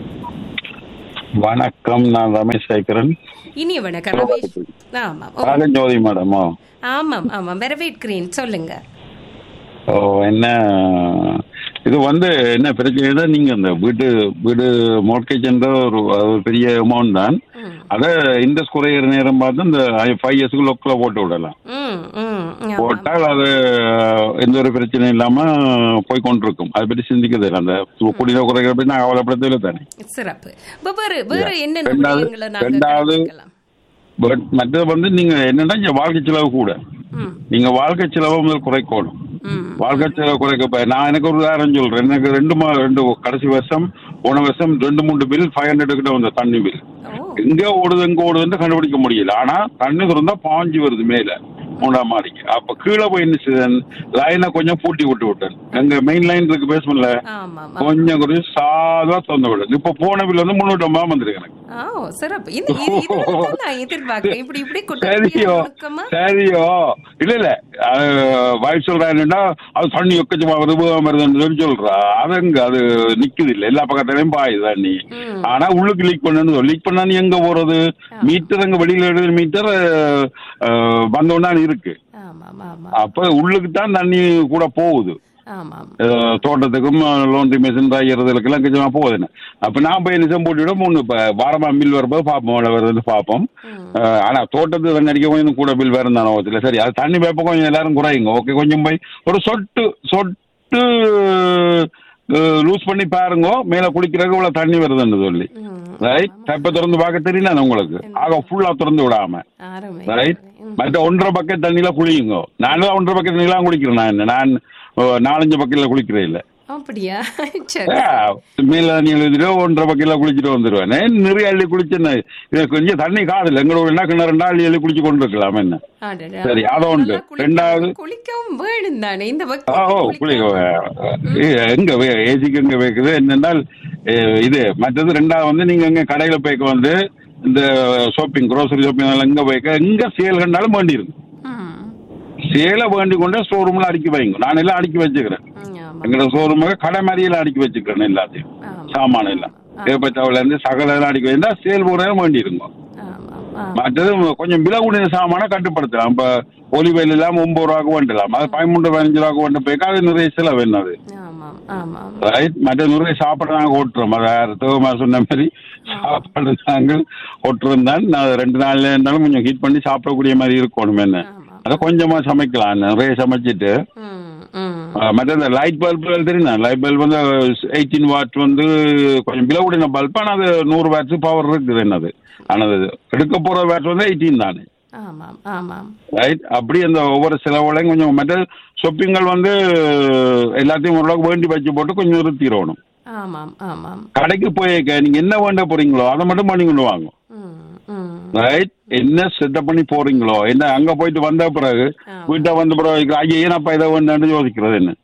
வணக்கம் நான் ரமேஷ் சேகரன் இனிய வணக்கம் ரமேஷ் ஆமாம் ஓ, ராகஜோதி மேடமோ ஆமாம் ஆமாம் வரவேற்கிறேன் சொல்லுங்க ஓ என்ன இது வந்து என்ன பிரச்சனை நீங்க இந்த வீடு வீடு மோட்கேஜ்ன்ற ஒரு அது ஒரு பெரிய அமௌண்ட் தான் அதை இன்ட்ரெஸ்ட் குறையிற நேரம் பார்த்து இந்த ஃபைவ் இயர்ஸ்க்கு லொக்கில் போட்டு விடலாம் ம் ம் ஆமாம். போட்டால் அது எந்த ஒரு பிரச்சனையும் இல்லாம போய் கொண்டிருக்கும் அதை பற்றி சிந்திக்கிறது இல்லை அந்த குடிநீர் குறைக்கிற பற்றி நான் கவலைப்படுத்தவில்லை தானே சிறப்பு இப்ப வேறு வேறு என்னென்ன ரெண்டாவது விடயங்களை நாங்க ரெண்டாவது பட் மற்றது வந்து நீங்க என்னன்னா இங்க வாழ்க்கை செலவு கூட நீங்க வாழ்க்கை செலவை முதல் குறைக்கணும் வாழ்க்கை செலவு குறைக்க இப்ப நான் எனக்கு ஒரு உதாரணம் சொல்றேன் எனக்கு ரெண்டு மா ரெண்டு கடைசி வருஷம் போன வருஷம் ரெண்டு மூணு பில் ஃபைவ் ஹண்ட்ரட் கிட்ட வந்த தண்ணி பில் எங்க ஓடுது எங்க ஓடுதுன்னு கண்டுபிடிக்க முடியல ஆனா தண்ணி திறந்தா பாஞ்சு வருது மேல மூணாம் மாடிக்கு அப்ப கீழே போய் என்ன செய்தேன் லைனை கொஞ்சம் பூட்டி விட்டு விட்டேன் எங்க மெயின் லைன் இருக்கு பேசணும்ல கொஞ்சம் கொஞ்சம் சாதா திறந்து விட்டேன் இப்ப போன பில் வந்து முன்னூத்தி ஐம்பது வந்திருக்கு எனக்கு ஆ சிறப்பு இந்த இது- இதுதான் நான் எதிர்பார்க்கிறேன் இப்படி இப்படி சரியோ குற்றம் சரியோ இல்ல இல்ல வாய் சொல்றாருன்னா அது தண்ணி எக்கச்சமா வருது பூகம்பம் வருதுன்னு சொல்லி சொல்றா அது எங்க அது நிக்குது இல்ல எல்லா பக்கத்துலயும் பாயுது தண்ணி ஆனா உள்ளுக்கு லீக் பண்ணு லீக் பண்ணா நீ எங்க போறது மீட்டர் அங்க வெளியில எடுக்கிற மீட்டர் வந்தோன்னா இருக்கு அப்ப உள்ளுக்கு தான் தண்ணி கூட போகுது ஆமாம் அஹ் தோட்டத்துக்கும் லோன்ரி மிஷின் தைக்கிறதுக்கெல்லாம் கொஞ்சமா போகுதுன்னு அப்ப நான் போய் நிசம் போட்டுவிட மூணு இப்ப வாரமா பில் வரும்போது பார்ப்போம் எவ்வளவு வருதுன்னு பார்ப்போம் அஹ் ஆனா தோட்டத்துக்கு தண்ணி அடிக்க கொஞ்சம் கூட பில் வேறு தானே ஓகே சரி அது தண்ணி வேப்ப கொஞ்சம் எல்லாரும் குறையுங்க ஓகே கொஞ்சம் போய் ஒரு சொட்டு சொட்டு லூஸ் பண்ணி பாருங்க மேல குளிக்கிறதுக்கு இவ்வளவு தண்ணி வருதுன்னு சொல்லி ரைட் டப்பை திறந்து பார்க்க தெரியல உங்களுக்கு ஆக ஃபுல்லா திறந்து விடாம ரைட் மற்ற ஒன்றரை பக்கெட் தண்ணியில குளியுங்க நான் தான் ஒன்றரை பக்கெட் தண்ணிலாம் குளிக்கிறேன் நான் நான் அஹ், நாலஞ்சு பக்கெட்ல குளிக்கிறேன் இல்ல அப்படியா சரி மேல தண்ணி எழுதிட்டு ஒன்றரை பக்கெட்ல குளிச்சுட்டு வந்துருவேன் நான் நிறைய அள்ளி குளிச்சேன் இது கொஞ்சம் தண்ணி காதில்ல எங்களோட என்ன கிணறு அள்ளி அள்ளி குளிச்சு கொண்டு இருக்கலாம் என்ன அடடா. சரி அதை உண்டு ரெண்டாவது குளிக்கவும் வேணும் தானே இந்த ஆ, பக்கம் ஓ குளிக்க ஏ, எங்க வே- ஏசிக்கு எங்க வைக்குது என்னென்னால் ஏ, இது மற்றது ரெண்டாவது வந்து நீங்க எங்க கடையில போய்க்க வந்து இந்த ஷாப்பிங் grocery ஷாப்பிங் எங்க போய்க்க எங்க சேல் கண்டாலும் வேண்டி இருக்கும் சேலை வேண்டி கொண்டு ஸ்டோர் ரூம்ல அடுக்கி வைங்க நான் எல்லாம் அடுக்கி வச்சுக்கிறேன் எங்களோட ஷோரூம் கடை மாதிரியெல்லாம் அடுக்கி வச்சுக்கிறேன் எல்லாத்தையும் சாமான எல்லாம் ஏப்பச்சாவில இருந்து சகல எல்லாம் அடுக்கி வைந்தா சேல் போறதும் வேண்டி இருக்கும் மற்றது கொஞ்சம் விலை கூடிய சாமான கட்டுப்படுத்தலாம் இப்ப ஒலிவெயில் எல்லாம் ஒன்பது ரூபாய்க்கு வேண்டலாம் அது பதிமூன்று பதினஞ்சு ரூபாய்க்கு வேண்ட போய்க்கா அது நிறைய செலவு என்ன அது ஆமாம் ரைட் மற்ற நிறைய சாப்பாடு நாங்கள் ஓட்டுறோம் அது தேவமா சொன்ன மாதிரி சாப்பாடு நாங்கள் ஓட்டுறோம் தான் நான் ரெண்டு நாள்ல இருந்தாலும் கொஞ்சம் ஹீட் பண்ணி சாப்பிடக்கூடிய மாதிரி இருக்கணும் என்ன அதை கொஞ்சமா சமைக்கலாம் நிறைய சமைச்சிட்டு அஹ், மற்ற இந்த லைட் பல்புகள் தெரியும் லைட் பல்ப் வந்து எயிட்டீன் வாட் வந்து கொஞ்சம் விலை கூடின பல்ப் ஆனால் அது நூறு வாட்ஸ் பவர் இருக்குது என்னது ஆனால் அது எடுக்க போகிற வாட் வந்து எயிட்டீன் தானே ஆமாம் ஆமாம் ரைட் அப்படி அந்த ஒவ்வொரு செலவுகளையும் கொஞ்சம் மற்ற ஷாப்பிங்கள் வந்து எல்லாத்தையும் ஓரளவுக்கு வேண்டி வச்சு போட்டு கொஞ்சம் நிறுத்திடணும் ஆமாம் ஆமாம் கடைக்கு போய் நீங்க என்ன வேண்ட போறீங்களோ அதை மட்டும் பண்ணி கொண்டு வாங்க ம் ரைட் என்ன செட்டப் பண்ணி போறீங்களோ என்ன அங்க போயிட்டு வந்த பிறகு வீட்டை வந்த பிறகு ஐயா ஏனப்பா இதை ஒன்று யோசிக்கிறது என்ன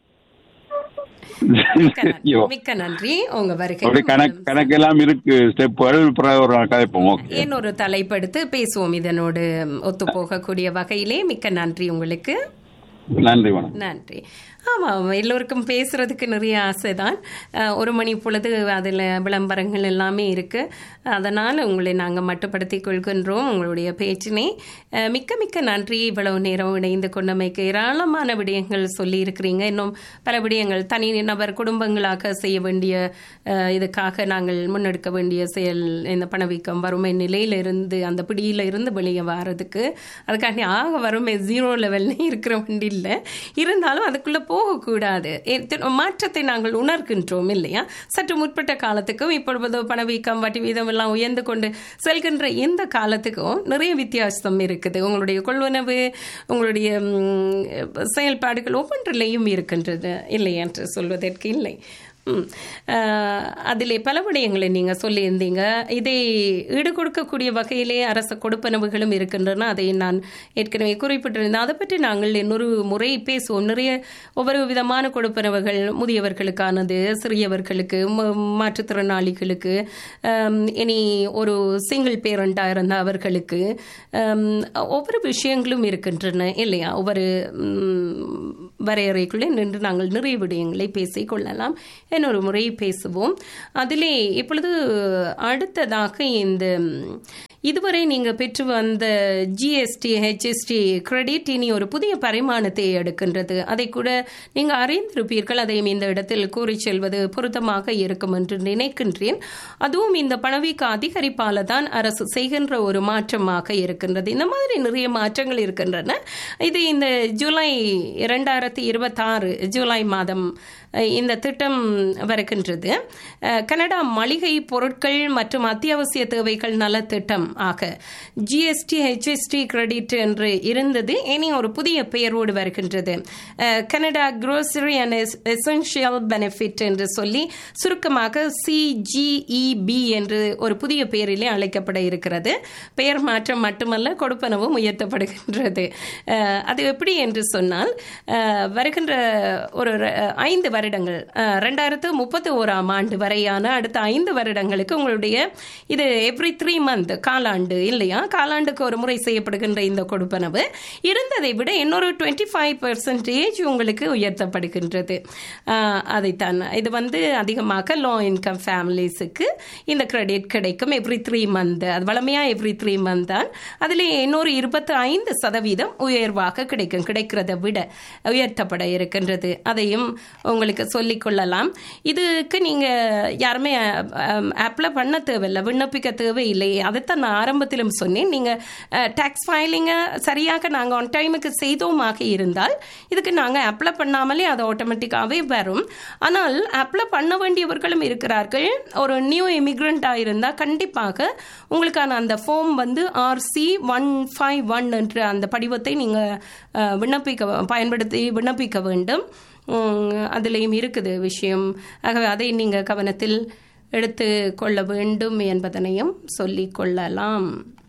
ஐயோ மிக்க நன்றி உங்க வருகை அப்படி கணக்கு கணக்கு எல்லாம் இருக்கு ஸ்டெப்புகள் பிறகு ஒரு நாள் கதைப்போம் ஓகே இன்னொரு தலைப்படுத்து பேசுவோம் இதனோடு ஒத்து போகக்கூடிய வகையிலே மிக்க நன்றி உங்களுக்கு நன்றி வணக்கம் நன்றி ஆமாம் எல்லோருக்கும் பேசுறதுக்கு நிறைய ஆசை தான் அஹ், ஒரு மணி பொழுது அதில் விளம்பரங்கள் எல்லாமே இருக்கு அதனால் உங்களை நாங்கள் மட்டுப்படுத்திக் கொள்கின்றோம் உங்களுடைய பேச்சினை அஹ், மிக்க மிக்க நன்றி இவ்வளவு நேரம் இணைந்து கொண்டமைக்கு ஏராளமான விடயங்கள் சொல்லி இருக்கிறீங்க இன்னும் பல விடயங்கள் தனி நபர் குடும்பங்களாக செய்ய வேண்டிய அஹ், இதுக்காக நாங்கள் முன்னெடுக்க வேண்டிய செயல் இந்த பணவீக்கம் வறுமை நிலையில இருந்து அந்த பிடியில இருந்து வெளியே வர்றதுக்கு அதுக்காண்டி ஆக வறுமை ஜீரோ லெவல்ல இருக்கிற வண்டி இல்லை இருந்தாலும் அதுக்குள்ள போகக்கூடாது எத்த- மாற்றத்தை நாங்கள் உணர்கின்றோம் இல்லையா சற்று முற்பட்ட காலத்துக்கும் இப்பொழுது பணவீக்கம் வட்டி வீதம் எல்லாம் உயர்ந்து கொண்டு செல்கின்ற இந்த காலத்துக்கும் நிறைய வித்தியாசம் இருக்குது உங்களுடைய கொள்வனவு உங்களுடைய ம், செயல்பாடுகள் ஒவ்வொன்றிலையும் இருக்கின்றது இல்லை என்று சொல்வதற்கு இல்லை ம். அஹ், அதிலே பல விடயங்களை நீங்க சொல்லியிருந்தீங்க இதை ஈடு கொடுக்கக்கூடிய வகையிலே அரச கொடுப்பனவுகளும் இருக்கின்றன அதை நான் ஏற்கனவே குறிப்பிட்டிருந்தேன் அதை பற்றி நாங்கள் இன்னொரு முறை பேசுவோம் நிறைய ஒவ்வொரு விதமான கொடுப்பனவுகள் முதியவர்களுக்கானது சிறியவர்களுக்கு ம- மாற்றுத்திறனாளிகளுக்கு அம், இனி ஒரு சிங்கிள் பேரண்டாக இருந்த அவர்களுக்கு அம், ஒவ்வொரு விஷயங்களும் இருக்கின்றன இல்லையா ஒவ்வொரு ம், வரையறைக்குள்ளே நின்று நாங்கள் நிறைய விடயங்களை பேசிக் கொள்ளலாம் இன்னொரு முறை பேசுவோம் அதிலே இப்பொழுது அடுத்ததாக இந்த ம், இதுவரை நீங்க பெற்று வந்த ஜிஎஸ்டி ஹெச்எஸ்டி கிரெடிட் இனி ஒரு புதிய பரிமாணத்தை எடுக்கின்றது அதை கூட நீங்க அறிந்திருப்பீர்கள் அதையும் இந்த இடத்தில் கூறி செல்வது பொருத்தமாக இருக்கும் என்று நினைக்கின்றேன் அதுவும் இந்த பணவீக்க அதிகரிப்பால தான் அரசு செய்கின்ற ஒரு மாற்றமாக இருக்கின்றது இந்த மாதிரி நிறைய மாற்றங்கள் இருக்கின்றன இது இந்த ஜூலை இரண்டாயிரத்தி இருபத்தாறு ஜூலை மாதம் அஹ், இந்த திட்டம் வருகின்றது அஹ், கனடா மளிகை பொருட்கள் மற்றும் அத்தியாவசிய தேவைகள் நல திட்டம் ஆக ஜிஎஸ்டி ஹெச்எஸ்டி கிரெடிட் என்று இருந்தது இனி ஒரு புதிய பெயரோடு வருகின்றது அஹ், Canada grocery and essential benefit என்று சொல்லி சுருக்கமாக சிஜிஇபி என்று ஒரு புதிய பெயரிலே அழைக்கப்பட இருக்கிறது பெயர் மாற்றம் மட்டுமல்ல கொடுப்பனவும் உயர்த்தப்படுகின்றது அஹ், அது எப்படி என்று சொன்னால் அஹ், வருகின்ற ஒரு ர- ஐந்து வருடங்கள் அஹ், ரெண்டாயிரத்து முப்பத்தி ஓராம் ஆண்டு வரையான அடுத்த ஐந்து வருடங்களுக்கு உங்களுடைய இது எவ்ரி த்ரீ மந்த் காலாண்டு இல்லையா காலாண்டுக்கு ஒரு முறை செய்யப்படுகின்ற இந்த கொடுப்பனவு இருந்ததை விட இன்னொரு டுவெண்ட்டி ஃபைவ் பர்சன்டேஜ் உங்களுக்கு உயர்த்தப்படுகின்றது அஹ், அதைத்தான் இது வந்து அதிகமாக லோ இன்கம் ஃபேமிலிஸுக்கு இந்த கிரெடிட் கிடைக்கும் எவ்ரி த்ரீ மந்த் அது வளமையா எவ்ரி த்ரீ மந்த் தான் அதில் இன்னொரு இருபத்தி ஐந்து சதவீதம் உயர்வாக கிடைக்கும் கிடைக்கிறத விட உயர்த்தப்பட இருக்கின்றது அதையும் உங்களுக்கு சொல்லிக் கொள்ளலாம் இதுக்கு நீங்க யாருமே அப்ளை பண்ண தேவையில்லை விண்ணப்பிக்க தேவையில்லை அதைத்தான் நான் ஆரம்பத்திலும் சொன்னேன் நீங்க டாக்ஸ் ஃபைலிங்கை சரியாக நாங்கள் ஆன் டைமுக்கு செய்தோமாக இருந்தால் இதுக்கு நாங்கள் அப்ளை பண்ணாமலே அது ஆட்டோமேட்டிக்காகவே வரும் ஆனால் அப்ளை பண்ண வேண்டியவர்களும் இருக்கிறார்கள் ஒரு நியூ இமிக்ரெண்ட்டாக இருந்தால் கண்டிப்பாக உங்களுக்கான அந்த ஃபார்ம் வந்து ஆர்சி ஒன் ஃபைவ் ஒன் என்ற அந்த படிவத்தை நீங்கள் விண்ணப்பிக்க பயன்படுத்தி விண்ணப்பிக்க வேண்டும் அதுலேயும் இருக்குது விஷயம் ஆகவே அதை நீங்கள் கவனத்தில் எடுத்து கொள்ள வேண்டும் என்பதனையும் சொல்லிக் கொள்ளலாம்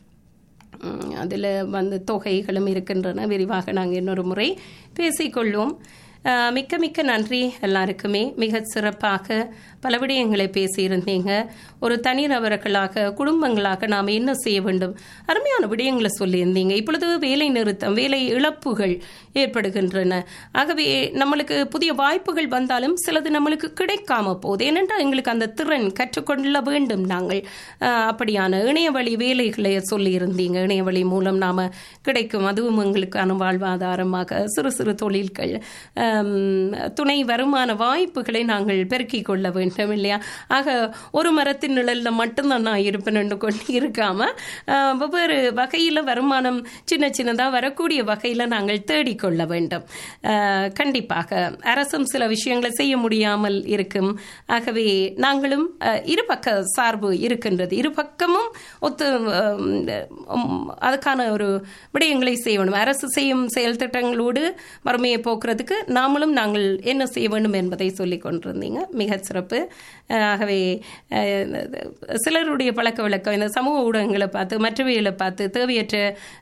அதில் வந்து தொகைகளும் இருக்கின்றன விரிவாக நாங்கள் இன்னொரு முறை பேசிக்கொள்வோம் அஹ், மிக்க மிக்க நன்றி எல்லாருக்குமே மிக சிறப்பாக பல விடயங்களை பேசியிருந்தீங்க ஒரு தனிநபர்களாக குடும்பங்களாக நாம் என்ன செய்ய வேண்டும் அருமையான விடயங்களை சொல்லியிருந்தீங்க இப்பொழுது வேலை நிறுத்தம் வேலை இழப்புகள் ஏற்படுகின்றன ஆகவே நம்மளுக்கு புதிய வாய்ப்புகள் வந்தாலும் சிலது நம்மளுக்கு கிடைக்காம போகுது ஏனென்றால் எங்களுக்கு அந்த திறன் கற்றுக்கொள்ள வேண்டும் நாங்கள் அஹ், அப்படியான இணையவழி வேலைகளை சொல்லியிருந்தீங்க இணையவழி மூலம் நாம கிடைக்கும் அதுவும் எங்களுக்கான வாழ்வாதாரமாக சிறு சிறு தொழில்கள் அம், துணை வருமான வாய்ப்புகளை நாங்கள் பெருக்கிக் கொள்ள வேண்டும் இல்லையா ஆக ஒரு மரத்தின் நிழல்ல மட்டும்தான் நான் இருப்பேன்னு கொண்டு இருக்காம அஹ், வெவ்வேறு வகையில் வருமானம் சின்ன சின்னதாக வரக்கூடிய வகையில் நாங்கள் தேடிக்கொள்ள வேண்டும் அஹ், கண்டிப்பாக அரசும் சில விஷயங்களை செய்ய முடியாமல் இருக்கும் ஆகவே நாங்களும் அஹ், இருபக்க சார்பு இருக்கின்றது இரு பக்கமும் ஒத்து அஹ், உம், அதுக்கான ஒரு விடயங்களை செய்யணும் அரசு செய்யும் செயல் திட்டங்களோடு வறுமையை போக்குறதுக்கு நாமளும் நாங்கள் என்ன செய்ய வேண்டும் என்பதை சொல்லிக் கொண்டிருந்தீங்க மிக சிறப்பு அஹ், ஆகவே அஹ், சிலருடைய பழக்க வழக்கம் இந்த சமூக ஊடகங்களை பார்த்து மற்றவைகளை பார்த்து தேவையற்ற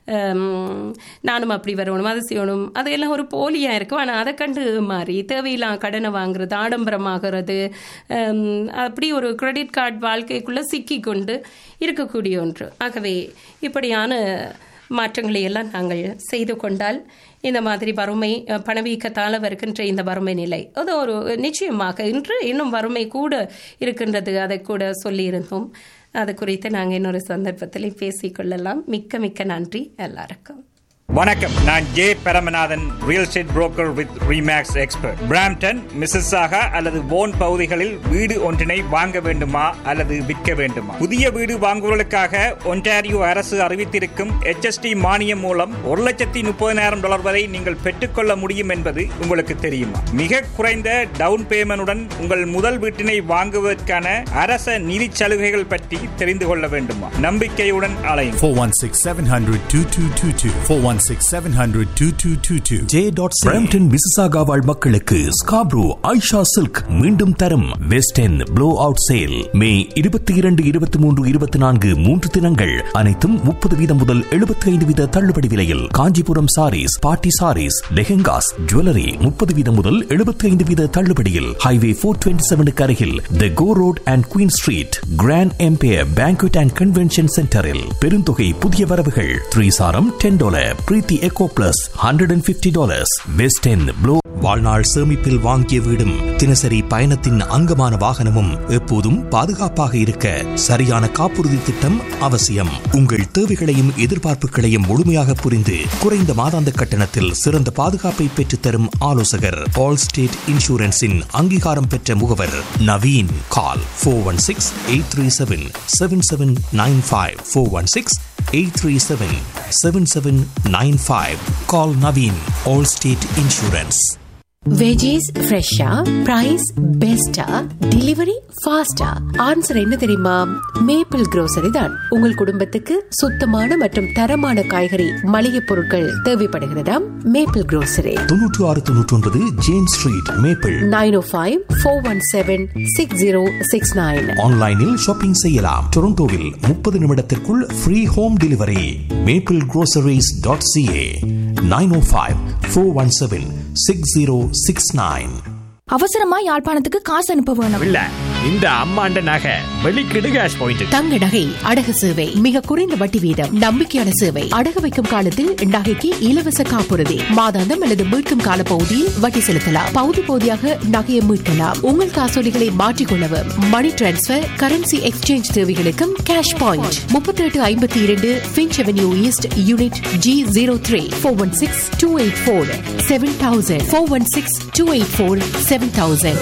ஹம், நானும் அப்படி வரணும் அது செய்யணும் அதையெல்லாம் ஒரு போலியாக இருக்கும் ஆனால் அதை கண்டு மாறி தேவையில்லாம் கடனை வாங்குறது ஆடம்பரமாகிறது ஹம், அப்படி ஒரு கிரெடிட் கார்டு வாழ்க்கைக்குள்ளே சிக்கி கொண்டு இருக்கக்கூடிய ஒன்று ஆகவே இப்படியான மாற்றங்களை எல்லாம் நாங்கள் செய்து கொண்டால் இந்த மாதிரி வறுமை அஹ், பணவீக்கத்தால் வருகின்ற இந்த வறுமை நிலை அது ஒரு நிச்சயமாக இன்று இன்னும் வறுமை கூட இருக்கின்றது அதை கூட சொல்லியிருந்தோம் அது குறித்து நாங்கள் இன்னொரு சந்தர்ப்பத்தில் பேசிக்கொள்ளலாம் மிக்க மிக்க நன்றி எல்லாருக்கும் வணக்கம் நான் J Paramanathan real estate broker with remax expert Brampton Mississauga அல்லது போன் பகுதிகளில் வீடு ஒன்றினை வாங்க வேண்டுமா அல்லது விற்க வேண்டுமா புதிய வீடு வாங்குவதற்காக ஒன்டாரியோ அரசு அறிவித்திருக்கும் HST மானியம் மூலம் ஒரு லட்சத்தி முப்பதினாயிரம் டாலர் வரை நீங்கள் பெற்றுக்கொள்ள முடியும் என்பது உங்களுக்கு தெரியுமா மிக குறைந்த டவுன் பேமெண்டுடன் உங்கள் முதல் வீட்டினை வாங்குவதற்கான அரச நிதி சலுகைகள் பற்றி தெரிந்து கொள்ள வேண்டுமா நம்பிக்கையுடன் அலையும் 416 700 2222. 416 700 2222. ஜே டாட் பிரம்டன் மிசிசாகா வாழ் மக்களுக்கு ஸ்காப்ரோ ஐஷா சில்க் மீண்டும் தரும் வெஸ்ட் என் ப்ளோ அவுட் சேல் மே இருபத்தி இரண்டு இருபத்தி மூன்று இருபத்தி நான்கு மூன்று தினங்கள் அனைத்தும் முப்பது வீதம் முதல் எழுபத்தி ஐந்து வீத தள்ளுபடி விலையில் காஞ்சிபுரம் சாரீஸ் பாட்டி சாரீஸ் லெஹெங்காஸ் ஜுவல்லரி முப்பது வீதம் முதல் எழுபத்தி ஐந்து வீத தள்ளுபடியில் ஹைவே போர் டுவெண்ட்டி செவனுக்கு அருகில் the Gore road and Queen street grand empire banquet and convention சென்டரில் பெருந்தொகை புதிய வரவுகள் த்ரீ சாரம் ten dollar Preethi eco plus hundred and fifty dollars west N blow வாழ்நாள் சேமிப்பில் வாங்கிய வீடும் தினசரி பயணத்தின் அங்கமான வாகனமும் எப்போதும் பாதுகாப்பாக இருக்க சரியான காப்புறுதி திட்டம் அவசியம் உங்கள் தேவைகளையும் எதிர்பார்ப்புகளையும் முழுமையாக புரிந்து குறைந்த மாதாந்த கட்டணத்தில் சிறந்த பாதுகாப்பை பெற்றுத்தரும் ஆலோசகர் ஆல் ஸ்டேட் இன்சூரன்ஸின் அங்கீகாரம் பெற்ற முகவர் Naveen call four one six eight three seven seven seven nine five four one six eight three seven seven seven nine five call Naveen Allstate insurance veggies ஃப்ரெஷ்ஷா பிரைஸ் பெஸ்டா டெலிவரி ஃபாஸ்டா ஆன்சர் என்ன தெரியுமா maple grocery தான் உங்கள் குடும்பத்துக்கு சுத்தமான மற்றும் தரமான காய்கறி மளிகை பொருட்கள் தேவைப்படுகிறதாம் மேப்பிள் grocery தொன்னூற்று ஆறு தொன்னூற்றி ஒன்பது ஜேம்ஸ் ஸ்ட்ரீட் மேப்பிள் நைன் ஓ five four one seven six zero six nine ஆன்லைனில் ஷாப்பிங் செய்யலாம் டொரண்டோவில் முப்பது நிமிடத்திற்குள் free home delivery maple groceries dot CA nine ஓ five four one seven six zero six nine அவசரமா யாழ்ப்பாணத்துக்கு காசு அனுப்ப வேணும் இல்ல இந்த அம்மாண்ட நகை வெளிக்கிடு கேஷ் பாயிண்ட் தங்க நகை அடகு சேவை மிக குறைந்த வட்டி வீதம் நம்பிக்கையான சேவை அடகு வைக்கும் காலத்தில் நகைக்கு இலவச காப்புறுதி மாதாந்தம் அல்லது மீட்கும் கால பகுதியில் வட்டி செலுத்தலாம் பகுதி பகுதியாக நகையை மீட்கலாம் உங்கள் காசோலிகளை மாற்றிக்கொள்ளவும் மணி டிரான்ஸ்பர் கரன்சி எக்ஸ்சேஞ்ச் தேவைகளுக்கும் கேஷ் பாயிண்ட் முப்பத்தி எட்டு ஐம்பத்தி இரண்டு Finch avenue east unit G zero three four one six two eight four seven thousand four one six two eight four seven thousand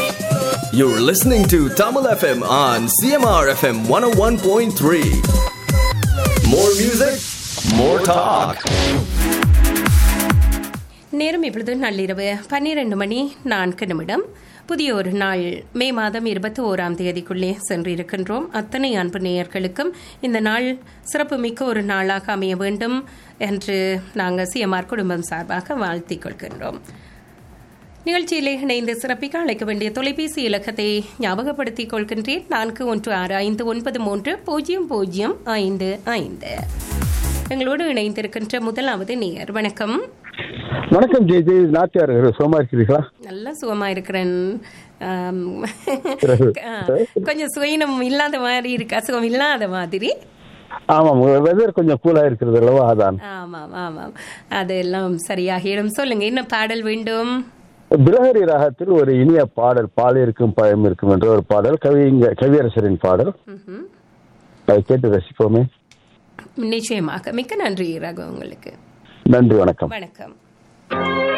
You're listening to Tamil FM on CMR FM 101.3. More music, more talk. நேரம் இப்பொழுது நள்ளிரவு பன்னிரண்டு மணி நான்கு நிமிடம் புதிய ஒரு நாள் மே மாதம் இருபத்தி ஓராம் தேதிக்குள்ளே சென்றிருக்கின்றோம் அத்தனை அன்பு நேயர்களுக்கும் இந்த நாள் சிறப்பு மிக்க ஒரு நாளாக அமைய வேண்டும் என்று நாங்கள் சிஎம்ஆர் குடும்பம் சார்பாக வாழ்த்திக் கொள்கின்றோம் நிகழ்ச்சியிலே இணைந்து சிறப்பிக்க அழைக்க வேண்டிய தொலைபேசி இலக்கத்தை ஞாபகப்படுத்திக் கொள்கின்றேன் நான்கு ஒன்று ஆறு ஐந்து ஒன்பது மூன்று பூஜ்ஜியம் பூஜ்ஜியம் ஐந்து ஐந்து எங்களோடு இணைந்திருக்கின்ற முதலாவது நேயர் வணக்கம் வணக்கம் ஜெய் ஜெய் நாத்தியார் சுகமா இருக்கிறீர்களா நல்ல சுகமா இருக்கிறேன் ஆம், ஆ, கொஞ்சம் சுயினம் இல்லாத மாதிரி இருக்கு அசுகம் இல்லாத மாதிரி ஆமாம் வெதர் கொஞ்சம் கூலா இருக்கிறது அல்லவா அதான் ஆமாம் ஆமாம் அதெல்லாம் சரியாகிடும் சொல்லுங்க என்ன பாடல் வேண்டும் பிரஹரி ராகத்தில் ஒரு இனிய பாடல் பால் இருக்கும் பழம் இருக்கும் என்ற ஒரு பாடல் கவிங்க கவியரசரின் பாடல் ம்ஹும். அதை கேட்டு ரசிப்போமே நிச்சயமாக மிக்க நன்றி ரகு உங்களுக்கு நன்றி வணக்கம் வணக்கம்